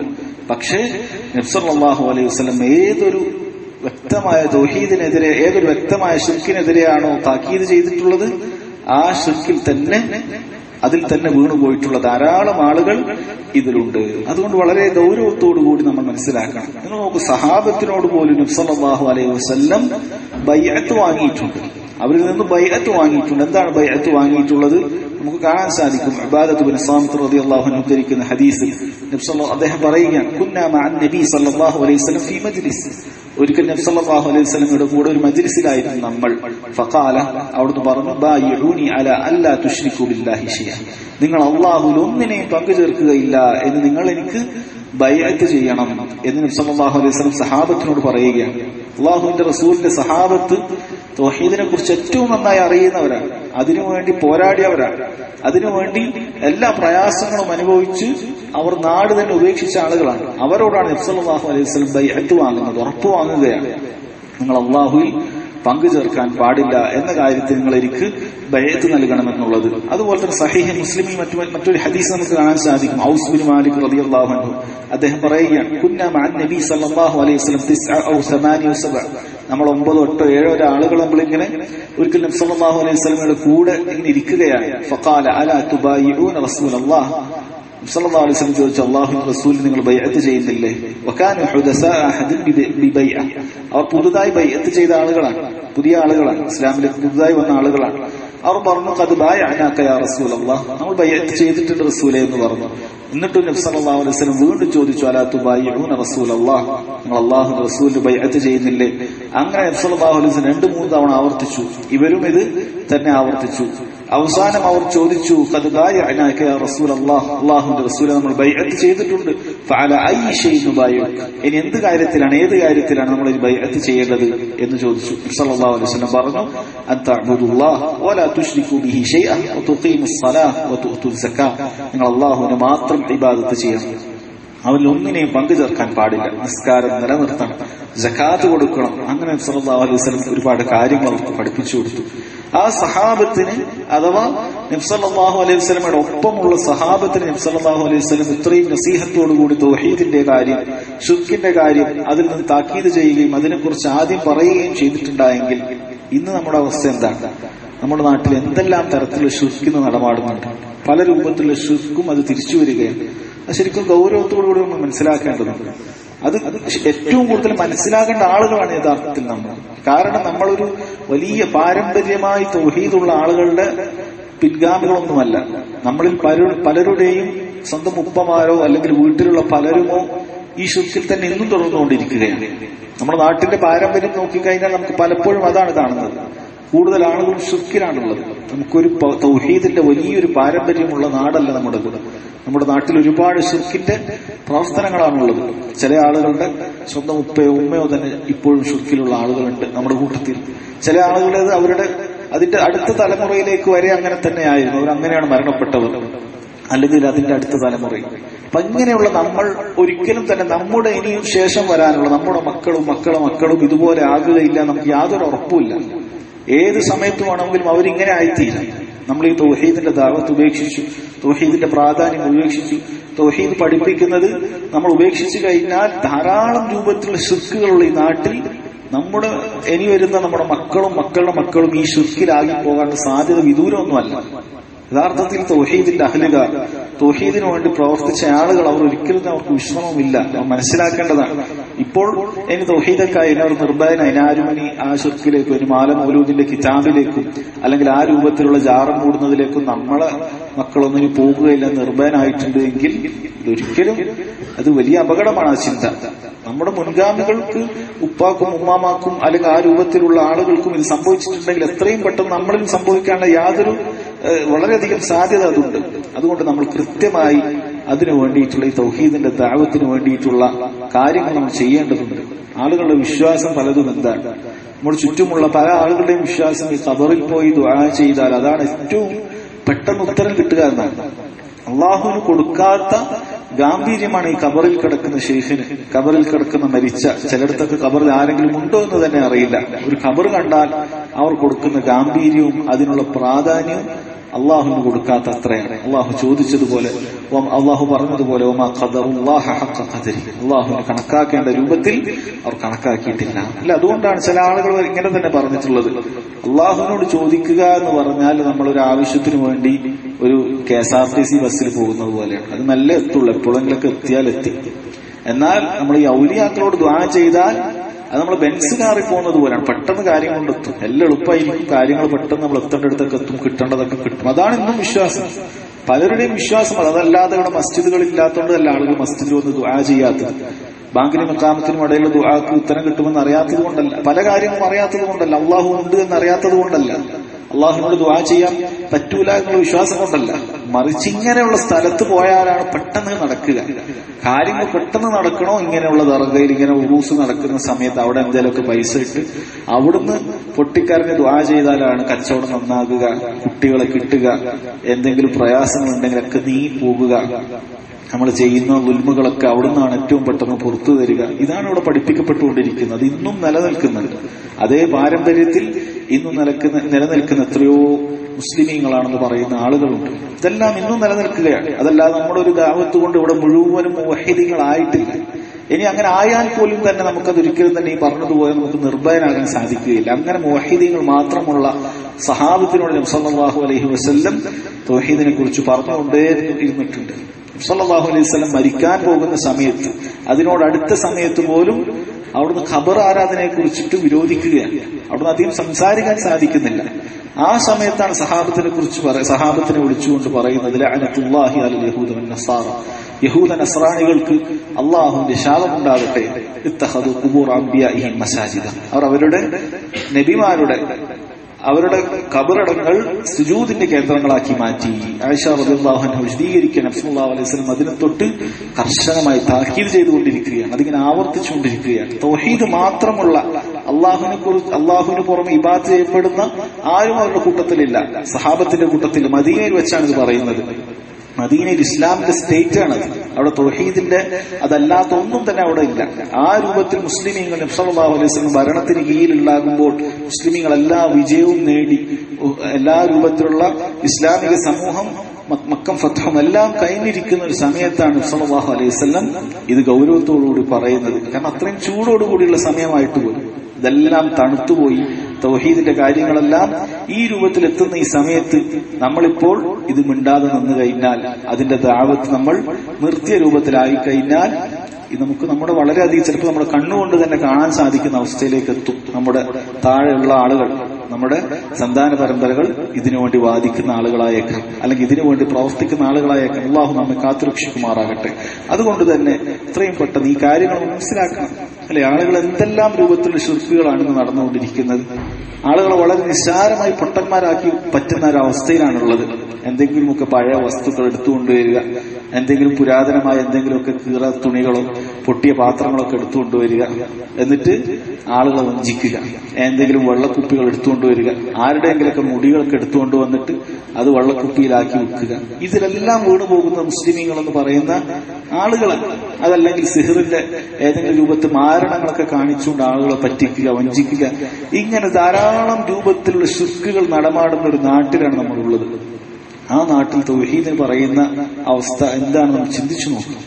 S1: പക്ഷേ നബ്സല്ലാഹു അലൈഹി വസ്ലം ഏതൊരു വ്യക്തമായ തൗഹീദിനെതിരെ ഏതൊരു വ്യക്തമായ ഷിർക്കിനെതിരെയാണോ താക്കീത് ചെയ്തിട്ടുള്ളത് ആ ഷിർക്കിൽ തന്നെ അതിൽ തന്നെ വീണുപോയിട്ടുള്ള ധാരാളം ആളുകൾ ഇതിലുണ്ട് അതുകൊണ്ട് വളരെ ഗൗരവത്തോടു കൂടി നമ്മൾ മനസ്സിലാക്കണം നിങ്ങൾ നോക്കൂ സഹാബത്തിനോട് പോലും നബ്സല്ലാഹു അലൈഹി വസ്ല്ലം ബയ്യത്ത് വാങ്ങിയിട്ടുണ്ട് അവരിൽ നിന്ന് ബൈഅത്ത് വാങ്ങിയിട്ടുണ്ട് എന്താണ് ബൈഅത്ത് വാങ്ങിയിട്ടുള്ളത് നമുക്ക് കാണാൻ സാധിക്കും ഇബാദത്ത് ബിൻ സാമിത്ത് റളിയല്ലാഹു അൻഹു ഉദ്ധരിക്കുന്ന ഹദീസിൽ നബി സല്ലല്ലാഹു അദ്ദേഹം പറയുകയാണ് കുന്നാ മഅൻ നബി സല്ലല്ലാഹു അലൈഹി വസല്ലം ഫീ മജ്ലിസ് ഒരിക്കൽ നബി സല്ലല്ലാഹു അലൈഹി വസല്ലമയുടെ കൂടെ ഒരു മജ്ലിസിലായിരുന്നു നമ്മൾ ഫഖാല അവിടുന്ന് പറഞ്ഞു ബായിഊനി അല അല്ലാ തുശ്രികു ബില്ലാഹി ഷൈഅ നിങ്ങൾ അല്ലാഹുവിൽ ഒന്നിനെയും പങ്കു ചേർക്കുകയില്ല എന്ന് നിങ്ങൾ എനിക്ക് ബൈഅത്ത് ചെയ്യണം എന്ന് നബി സല്ലല്ലാഹു അലൈഹി വസല്ലം സഹാബത്തിനോട് പറയുകയാണ് അള്ളാഹുവിന്റെ റസൂലിന്റെ സഹാബത്ത് തൗഹീദിനെ കുറിച്ച് ഏറ്റവും നന്നായി അറിയുന്നവരാണ് അതിനുവേണ്ടി പോരാടിയവരാണ് അതിനുവേണ്ടി എല്ലാ പ്രയാസങ്ങളും അനുഭവിച്ച് അവർ നാട് തന്നെ ഉപേക്ഷിച്ച ആളുകളാണ് അവരോടാണ് നബ്സല്ലാഹു അലൈഹി വസ്ലം ബൈഅത്ത് വാങ്ങുന്നത് ഉറപ്പ് വാങ്ങുകയാണ് നിങ്ങൾ അള്ളാഹുവിൽ പങ്കു ചേർക്കാൻ പാടില്ല എന്ന കാര്യത്തിൽ നിങ്ങൾ എനിക്ക് ബയത്ത് നൽകണമെന്നുള്ളത് അതുപോലെ തന്നെ സഹീഹ് മുസ്ലിമിൽ മറ്റു മറ്റൊരു ഹദീസ് നമുക്ക് കാണാൻ സാധിക്കും ഔസ് ബിൻ മാലിക് റളിയല്ലാഹു അൻഹു അദ്ദേഹം പറയുകയാണ് കുന്ന മഅൻ നബി സല്ലല്ലാഹു അലൈഹി വസല്ലം തിസ്അ ഔ സമാനിയ സബ നമ്മൾ ഒമ്പതോ എട്ടോ ഏഴോ ആളുകൾ നമ്മളിങ്ങനെ ഒരിക്കൽ നബി സല്ലല്ലാഹു അലൈഹി വസല്ലമയുടെ കൂടെ ഇങ്ങനെ ഇരിക്കുകയാണ് ഫഖാല അലാ തുബായിഊന റസൂലല്ലാഹ് സല്ലല്ലാഹു അലൈഹി വസല്ലം ചോദിച്ചു അള്ളാഹു റസൂൽ നിങ്ങൾ ബൈഅത്ത് ചെയ്യുന്നില്ലേ വകാന ഹുദസാ അഹദിൻ ബിബൈഅ അവർ പുതുതായി ബൈഅത്ത് ചെയ്ത ആളുകളാണ് പുതിയ ആളുകളാണ് ഇസ്ലാമിലേക്ക് പുതുതായി വന്ന ആളുകളാണ് അവർ പറഞ്ഞു അത് ബായ അനാക്ക യാ റസൂൽ അള്ളാഹ് നമ്മൾ ബൈഅത്ത് ചെയ്തിട്ടുണ്ട് റസൂലെ എന്ന് പറഞ്ഞു എന്നിട്ടും നബി സല്ലല്ലാഹു അലൈഹി വസല്ലം വീണ്ടും ചോദിച്ചു അലാ തുബായിഊന റസൂൽ അള്ളാഹ് നിങ്ങൾ അള്ളാഹു റസൂലിന്റെ ബൈഅത്ത് ചെയ്യുന്നില്ലേ അങ്ങനെ നബി സല്ലല്ലാഹു അലൈഹി വസല്ലം രണ്ട് മൂന്ന് തവണ ആവർത്തിച്ചു ഇവരും ഇത് തന്നെ ആവർത്തിച്ചു അവസാനം അവർ ചോദിച്ചു കതുകായ അനാക്ക യാ റസൂൽ അള്ളാഹ് അള്ളാഹുവിന്റെ റസൂലെ നമ്മൾ ബൈഅത്ത് ചെയ്തിട്ടുണ്ട് ഫഅല ഐ ഷൈഇൻ ബൈഅ ഇനി എന്ത് കാര്യത്തിലാണ് ഏത് കാര്യത്തിലാണ് നമ്മൾ ഈ ബൈഅത്ത് ചെയ്യേണ്ടത് എന്ന് ചോദിച്ചു സല്ലല്ലാഹു അലൈഹി വസല്ലം പറഞ്ഞു അൻ തഅബുദുല്ലാഹ് വലാ തുശ്രികു ബിഹി ഷൈഅൻ വതുഖീമുസ് സ്വലാഹ് വതുഅതു സക്കാ നിങ്ങൾ അള്ളാഹുവിനെ മാത്രം ഇബാദത്ത് ചെയ്യണം അവരിൽ ഒന്നിനെയും പങ്കു ചേർക്കാൻ പാടില്ല നിസ്കാരം നിലനിർത്തണം ജക്കാത്ത് കൊടുക്കണം അങ്ങനെ സല്ലല്ലാഹു അലൈഹി വസല്ലം ഒരുപാട് കാര്യങ്ങൾ അവർക്ക് പഠിപ്പിച്ചു കൊടുത്തു ആ സഹാബത്തിന് അഥവാ നബ്സല്ലാഹു അലൈഹി വസ്ലമയുടെ ഒപ്പമുള്ള സഹാബത്തിന് നബ്സല്ലാഹു അലൈഹി വസ്ലം ഇത്രയും നസീഹത്തോടുകൂടി തൗഹീദിന്റെ കാര്യം ഷുക്കിന്റെ കാര്യം അതിൽ നിന്ന് താക്കീത് ചെയ്യുകയും അതിനെക്കുറിച്ച് ആദ്യം പറയുകയും ചെയ്തിട്ടുണ്ടായെങ്കിൽ ഇന്ന് നമ്മുടെ അവസ്ഥ എന്താണ് നമ്മുടെ നാട്ടിൽ എന്തെല്ലാം തരത്തിലുള്ള ഷുക്കിന് നടപാടുന്നുണ്ട് പല രൂപത്തിലുള്ള ഷുക്കും അത് തിരിച്ചു വരികയാണ് അത് ശരിക്കും ഗൗരവത്തോടുകൂടി നമ്മൾ മനസ്സിലാക്കേണ്ടതുണ്ട് അത് ഏറ്റവും കൂടുതൽ മനസ്സിലാക്കേണ്ട ആളുകളാണ് യഥാർത്ഥത്തിൽ നമ്മൾ കാരണം നമ്മളൊരു വലിയ പാരമ്പര്യമായി തൗഹീദുള്ള ആളുകളുടെ പിൻഗാമികളൊന്നുമല്ല നമ്മളിൽ പലരുടെയും സ്വന്തം ഉപ്പമാരോ അല്ലെങ്കിൽ വീട്ടിലുള്ള പലരുമോ ഈ ശുക്കിൽ തന്നെ ഇന്നും തുടർന്നുകൊണ്ടിരിക്കുകയാണ് നമ്മുടെ നാട്ടിന്റെ പാരമ്പര്യം നോക്കിക്കഴിഞ്ഞാൽ നമുക്ക് പലപ്പോഴും അതാണ് കാണുന്നത് കൂടുതൽ ആളുകളും ഷുക്കിലാണുള്ളത് നമുക്കൊരു തൗഹീദിന്റെ വലിയൊരു പാരമ്പര്യമുള്ള നാടല്ല നമ്മുടെ കൂടെ നമ്മുടെ നാട്ടിൽ ഒരുപാട് ഷുക്കിന്റെ പ്രവർത്തനങ്ങളാണുള്ളത് ചില ആളുകളുടെ സ്വന്തം ഉപ്പയോ ഉമ്മയോ തന്നെ ഇപ്പോഴും ഷുക്കിലുള്ള ആളുകളുണ്ട് നമ്മുടെ കൂട്ടത്തിൽ ചില ആളുകളത് അവരുടെ അതിന്റെ അടുത്ത തലമുറയിലേക്ക് വരെ അങ്ങനെ തന്നെയായിരുന്നു അവർ അങ്ങനെയാണ് മരണപ്പെട്ടവർ അല്ലെങ്കിൽ അതിന്റെ അടുത്ത തലമുറയിൽ അപ്പൊ ഇങ്ങനെയുള്ള നമ്മൾ ഒരിക്കലും തന്നെ നമ്മുടെ ഇനിയും ശേഷം വരാനുള്ള നമ്മുടെ മക്കളും മക്കളെ മക്കളും ഇതുപോലെ ആകുകയില്ല നമുക്ക് യാതൊരു ഉറപ്പുമില്ല ഏത് സമയത്ത് വേണമെങ്കിലും അവരിങ്ങനെ ആയിത്തീരും നമ്മൾ ഈ തൗഹീദിന്റെ ദാവത്ത് ഉപേക്ഷിച്ചു തൗഹീദിന്റെ പ്രാധാന്യം ഉപേക്ഷിച്ചു തൗഹീദ് പഠിപ്പിക്കുന്നത് നമ്മൾ ഉപേക്ഷിച്ചു കഴിഞ്ഞാൽ ധാരാളം രൂപത്തിലുള്ള ഷിർക്കുകളുള്ള ഈ നാട്ടിൽ നമ്മുടെ ഇനി വരുന്ന നമ്മുടെ മക്കളും മക്കളുടെ മക്കളും ഈ ഷിർക്കിലാകി പോകാനുള്ള സാധ്യത വിദൂരമൊന്നുമല്ല യഥാർത്ഥത്തിൽ തൗഹീദിന്റെ അഹലുകാർ തൗഹീദിനു വേണ്ടി പ്രവർത്തിച്ച ആളുകൾ അവർ ഒരിക്കലും അവർക്ക് വിശ്രമമില്ല അവർ മനസ്സിലാക്കേണ്ടതാണ് ഇപ്പോൾ ഇനി തൗഹീദക്കായി അവർ നിർഭയനായി ആരും ഇനി ആ ഷിർക്കിലേക്കും ഇനി മാല മൗലൂദിന്റെ കിതാബിലേക്കും അല്ലെങ്കിൽ ആ രൂപത്തിലുള്ള ജാറം കൂടുന്നതിലേക്കും നമ്മളെ മക്കളൊന്നും ഇനി പോകുകയില്ല നിർഭയനായിട്ടുണ്ട് എങ്കിൽ ഒരിക്കലും അത് വലിയ അപകടമാണ് ആ ചിന്ത നമ്മുടെ മുൻഗാമികൾക്ക് ഉപ്പാക്കും ഉമ്മാമാക്കും അല്ലെങ്കിൽ ആ രൂപത്തിലുള്ള ആളുകൾക്കും ഇത് സംഭവിച്ചിട്ടുണ്ടെങ്കിൽ എത്രയും പെട്ടെന്ന് നമ്മളിൽ സംഭവിക്കാനുള്ള യാതൊരു വളരെയധികം സാധ്യത അതുണ്ട് അതുകൊണ്ട് നമ്മൾ കൃത്യമായി അതിനു വേണ്ടിയിട്ടുള്ള ഈ തൗഹീദിന്റെ ദാവത്തിന് വേണ്ടിയിട്ടുള്ള കാര്യങ്ങൾ നമ്മൾ ചെയ്യേണ്ടതുണ്ട് ആളുകളുടെ വിശ്വാസം പലതും എന്താണ് നമ്മുടെ ചുറ്റുമുള്ള പല ആളുകളുടെയും വിശ്വാസം ഈ കബറിൽ പോയി ദുആ ചെയ്താൽ അതാണ് ഏറ്റവും പെട്ടെന്ന് ഉത്തരം കിട്ടുക എന്നാണ് അള്ളാഹുവിന് കൊടുക്കാത്ത ഗാംഭീര്യമാണ് ഈ കബറിൽ കിടക്കുന്ന ഷെയ്ഖിന് കബറിൽ കിടക്കുന്ന മരിച്ച ചിലയിടത്തൊക്കെ കബറിൽ ആരെങ്കിലും ഉണ്ടോ എന്ന് തന്നെ അറിയില്ല ഒരു കബർ കണ്ടാൽ അവർ കൊടുക്കുന്ന ഗാംഭീര്യവും അതിനുള്ള പ്രാധാന്യവും അള്ളാഹുവിന് കൊടുക്കാത്ത അത്രയാണ് അള്ളാഹു ചോദിച്ചതുപോലെ ഓം- അള്ളാഹു പറഞ്ഞതുപോലെ ഒമാ ഖദറുല്ലാഹ ഹഖ ഖദരി അള്ളാഹുവിന് കണക്കാക്കേണ്ട രൂപത്തിൽ അവർ കണക്കാക്കിയിട്ടില്ല അല്ല അതുകൊണ്ടാണ് ചില ആളുകൾ ഇങ്ങനെ തന്നെ പറഞ്ഞിട്ടുള്ളത് അള്ളാഹുവിനോട് ചോദിക്കുക എന്ന് പറഞ്ഞാൽ നമ്മൾ ഒരു ആവശ്യത്തിന് വേണ്ടി ഒരു K S R T C ബസ്സിൽ പോകുന്നത് പോലെയാണ് അത് നല്ല എത്തുള്ളൂ എപ്പോഴെങ്കിലൊക്കെ എത്തിയാൽ എത്തി എന്നാൽ നമ്മൾ ഈ ഔലിയാക്കളോട് ദ്വാ ചെയ്താൽ അത് നമ്മൾ ബെൻസ് കാറി പോകുന്നത് പോലെയാണ് പെട്ടെന്ന് കാര്യം കൊണ്ടെത്തും എല്ലാം എളുപ്പമായിരിക്കും കാര്യങ്ങൾ പെട്ടെന്ന് നമ്മൾ എത്തേണ്ടടുത്തൊക്കെ എത്തും കിട്ടേണ്ടതൊക്കെ കിട്ടും അതാണ് ഇന്നും വിശ്വാസം പലരുടെയും വിശ്വാസം അത് അതല്ലാതെ ഇവിടെ മസ്ജിദുകൾ ഇല്ലാത്തതുകൊണ്ടല്ല ആളുകൾ മസ്ജിദിൽ വന്ന് ദ്വാ ചെയ്യാത്തത് ബാങ്കിനും മക്കാമത്തിനും ഇടയിലുള്ള ദുആക്ക് ഉത്തരം കിട്ടുമെന്ന് അറിയാത്തത് കൊണ്ടല്ല പല കാര്യങ്ങളും അറിയാത്തത് കൊണ്ടല്ല അള്ളാഹു ഉണ്ട് എന്ന് അറിയാത്തത് കൊണ്ടല്ല അള്ളാഹുവിനോട് ദുആ ചെയ്യാൻ പറ്റൂല എന്നുള്ള വിശ്വാസം കൊണ്ടല്ല മറിച്ച് ഇങ്ങനെയുള്ള സ്ഥലത്ത് പോയാലാണ് പെട്ടെന്ന് നടക്കുക കാര്യങ്ങൾ പെട്ടെന്ന് നടക്കണോ ഇങ്ങനെയുള്ള ദർഗയിൽ ഇങ്ങനെ ഉറൂസ് നടക്കുന്ന സമയത്ത് അവിടെ എന്തെങ്കിലുമൊക്കെ പൈസ ഇട്ട് അവിടുന്ന് പൊട്ടിക്കരഞ്ഞ് ദ്വാ ചെയ്താലാണ് കച്ചവടം നന്നാകുക കുട്ടികളെ കിട്ടുക എന്തെങ്കിലും പ്രയാസങ്ങളുണ്ടെങ്കിലൊക്കെ നീ പോകുക നമ്മൾ ചെയ്യുന്ന ഉൽമുകളൊക്കെ അവിടുന്നാണ് ഏറ്റവും പെട്ടെന്ന് പുറത്തു തരിക ഇതാണ് ഇവിടെ പഠിപ്പിക്കപ്പെട്ടുകൊണ്ടിരിക്കുന്നത് ഇന്നും നിലനിൽക്കുന്നുണ്ട് അതേ പാരമ്പര്യത്തിൽ ഇന്നും നിലക്കുന്ന നിലനിൽക്കുന്ന എത്രയോ മുസ്ലിമീങ്ങളാണെന്ന് പറയുന്ന ആളുകളുണ്ട് ഇതെല്ലാം ഇന്നും നിലനിൽക്കുകയാണ് അതല്ലാതെ നമ്മുടെ ഒരു ദാവത്ത് കൊണ്ട് ഇവിടെ മുഴുവനും വഹിദികളായിട്ടില്ല ഇനി അങ്ങനെ ആയാൽ പോലും തന്നെ നമുക്കത് ഒരിക്കലും തന്നെ ഈ പറഞ്ഞതുപോലെ നമുക്ക് നിർഭയനാകാൻ സാധിക്കുകയില്ല അങ്ങനെ മുവഹിദീങ്ങൾ മാത്രമുള്ള സഹാബത്തിനോട് നബ്സല്ലാഹു അലൈഹി വസ്ല്ലം തൗഹീദിനെ കുറിച്ച് പറഞ്ഞുകൊണ്ടേ ഇരുന്നിട്ടുണ്ട് സല്ലല്ലാഹു അലൈഹി വസല്ലം മരിക്കാൻ പോകുന്ന സമയത്ത് അതിനോട് അടുത്ത സമയത്ത് പോലും അവിടുന്ന് ഖബർ ആരാധനയെ കുറിച്ചിട്ട് വിരോധിക്കുകയാണ് അവിടുന്ന് അധികം സംസാരിക്കാൻ സാധിക്കുന്നില്ല ആ സമയത്താണ് സഹാബത്തിനെ കുറിച്ച് പറ സഹാബത്തിനെ വിളിച്ചുകൊണ്ട് പറയുന്നത് ലഅനത്തുല്ലാഹി അലൽ യഹൂദ വൻ നസാറ യഹൂദ നസ്രാണികൾക്ക് അള്ളാഹുവിന്റെ ശാപമുണ്ടാകട്ടെ ഇത്തഹദു ഖുബൂർ അംബിയാഇഹിം മസാജിദ അവർ അവരുടെ നബിമാരുടെ അവരുടെ കബറടങ്ങൾ സുജൂദിന്റെ കേന്ദ്രങ്ങളാക്കി മാറ്റി ആയിഷ റളിയല്ലാഹു വിശദീകരിക്കാൻ നബ്സല്ലാഹു അലൈഹി വസല്ലം അതിനെ തൊട്ട് കർശനമായി താക്കീത് ചെയ്തുകൊണ്ടിരിക്കുകയാണ് അതിങ്ങനെ ആവർത്തിച്ചുകൊണ്ടിരിക്കുകയാണ് തൗഹീദ് മാത്രമുള്ള അള്ളാഹുവിനെ കുറിച്ച് അള്ളാഹുവിന് പുറമെ ഇബാദത്ത് ചെയ്യപ്പെടുന്ന ആരും അവരുടെ കൂട്ടത്തിലില്ല സഹാബത്തിന്റെ കൂട്ടത്തിൽ മദീനയിൽ വെച്ചാണ് ഇത് പറയുന്നത് മദീനയിൽ ഇസ്ലാമിന്റെ സ്റ്റേറ്റ് ആണ് അവിടെ തൊഹീദിന്റെ അതല്ലാത്ത ഒന്നും തന്നെ അവിടെ ഇല്ല ആ രൂപത്തിൽ മുസ്ലിമീങ്ങൾ നബ്സല്ലാഹു അലൈഹി വസല്ലം ഭരണത്തിന് കീഴിലുണ്ടാകുമ്പോൾ മുസ്ലിമീങ്ങൾ എല്ലാ വിജയവും നേടി എല്ലാ രൂപത്തിലുള്ള ഇസ്ലാമിക സമൂഹം മക്കം ഫത്തഹും എല്ലാം കഴിഞ്ഞിരിക്കുന്ന ഒരു സമയത്താണ് നബ്സല്ലാഹു അലൈഹി വസല്ലം ഇത് ഗൗരവത്തോടുകൂടി പറയുന്നത് കാരണം അത്രയും ചൂടോടുകൂടിയുള്ള സമയമായിട്ട് പോലും ഇതെല്ലാം തണുത്തുപോയി തൗഹീദിന്റെ കാര്യങ്ങളെല്ലാം ഈ രൂപത്തിൽ എത്തുന്ന ഈ സമയത്ത് നമ്മളിപ്പോൾ ഇത് മിണ്ടാതെ നിന്ന് കഴിഞ്ഞാൽ അതിന്റെ ദാവത്ത് നമ്മൾ നിർത്തിയ രൂപത്തിലായി കഴിഞ്ഞാൽ ഇത് നമുക്ക് നമ്മുടെ വളരെയധികം ചിലപ്പോൾ നമ്മുടെ കണ്ണുകൊണ്ട് തന്നെ കാണാൻ സാധിക്കുന്ന അവസ്ഥയിലേക്ക് എത്തും നമ്മുടെ താഴെയുള്ള ആളുകൾ നമ്മുടെ സന്താന പരമ്പരകൾ ഇതിനുവേണ്ടി വാദിക്കുന്ന ആളുകളായേക്കാം അല്ലെങ്കിൽ ഇതിനു വേണ്ടി പ്രവർത്തിക്കുന്ന ആളുകളായേക്കാം അള്ളാഹു നമ്മെ കാത്തുരക്ഷിക്കുമാറാകട്ടെ അതുകൊണ്ട് തന്നെ എത്രയും പെട്ടെന്ന് ഈ കാര്യങ്ങൾ മനസ്സിലാക്കണം അല്ലെ ആളുകൾ എന്തെല്ലാം രൂപത്തിലുള്ള ശുർക്കുകളാണ് നടന്നുകൊണ്ടിരിക്കുന്നത് ആളുകളെ വളരെ നിസ്സാരമായി പൊട്ടന്മാരാക്കി പറ്റുന്ന ഒരു അവസ്ഥയിലാണുള്ളത് എന്തെങ്കിലുമൊക്കെ പഴയ വസ്തുക്കൾ എടുത്തുകൊണ്ടുവരിക എന്തെങ്കിലും പുരാതനമായ എന്തെങ്കിലുമൊക്കെ കീറ തുണികളോ പൊട്ടിയ പാത്രങ്ങളൊക്കെ എടുത്തുകൊണ്ടുവരിക എന്നിട്ട് ആളുകളെ വഞ്ചിക്കുക എന്തെങ്കിലും വെള്ളക്കുപ്പികൾ എടുത്തുകൊണ്ടുവരിക ആരുടെയെങ്കിലൊക്കെ മുടികളൊക്കെ എടുത്തുകൊണ്ട് വന്നിട്ട് അത് വെള്ളക്കുപ്പിയിലാക്കി വെക്കുക ഇതിലെല്ലാം വീണു പോകുന്ന മുസ്ലിമീങ്ങൾ എന്ന് പറയുന്ന ആളുകളാണ് അതല്ലെങ്കിൽ സിഹറിന്റെ ഏതെങ്കിലും രൂപത്തിൽ മാരണങ്ങളൊക്കെ കാണിച്ചുകൊണ്ട് ആളുകളെ പറ്റിക്കുക വഞ്ചിക്കുക ഇങ്ങനെ ധാരാളം രൂപത്തിലുള്ള ശുക്കുകൾ നടമാടുന്ന ഒരു നാട്ടിലാണ് നമ്മളുള്ളത് ആ നാട്ടിൽ തൗഹീദിന് പറയുന്ന അവസ്ഥ എന്താണ് നമ്മൾ ചിന്തിച്ചു നോക്കാം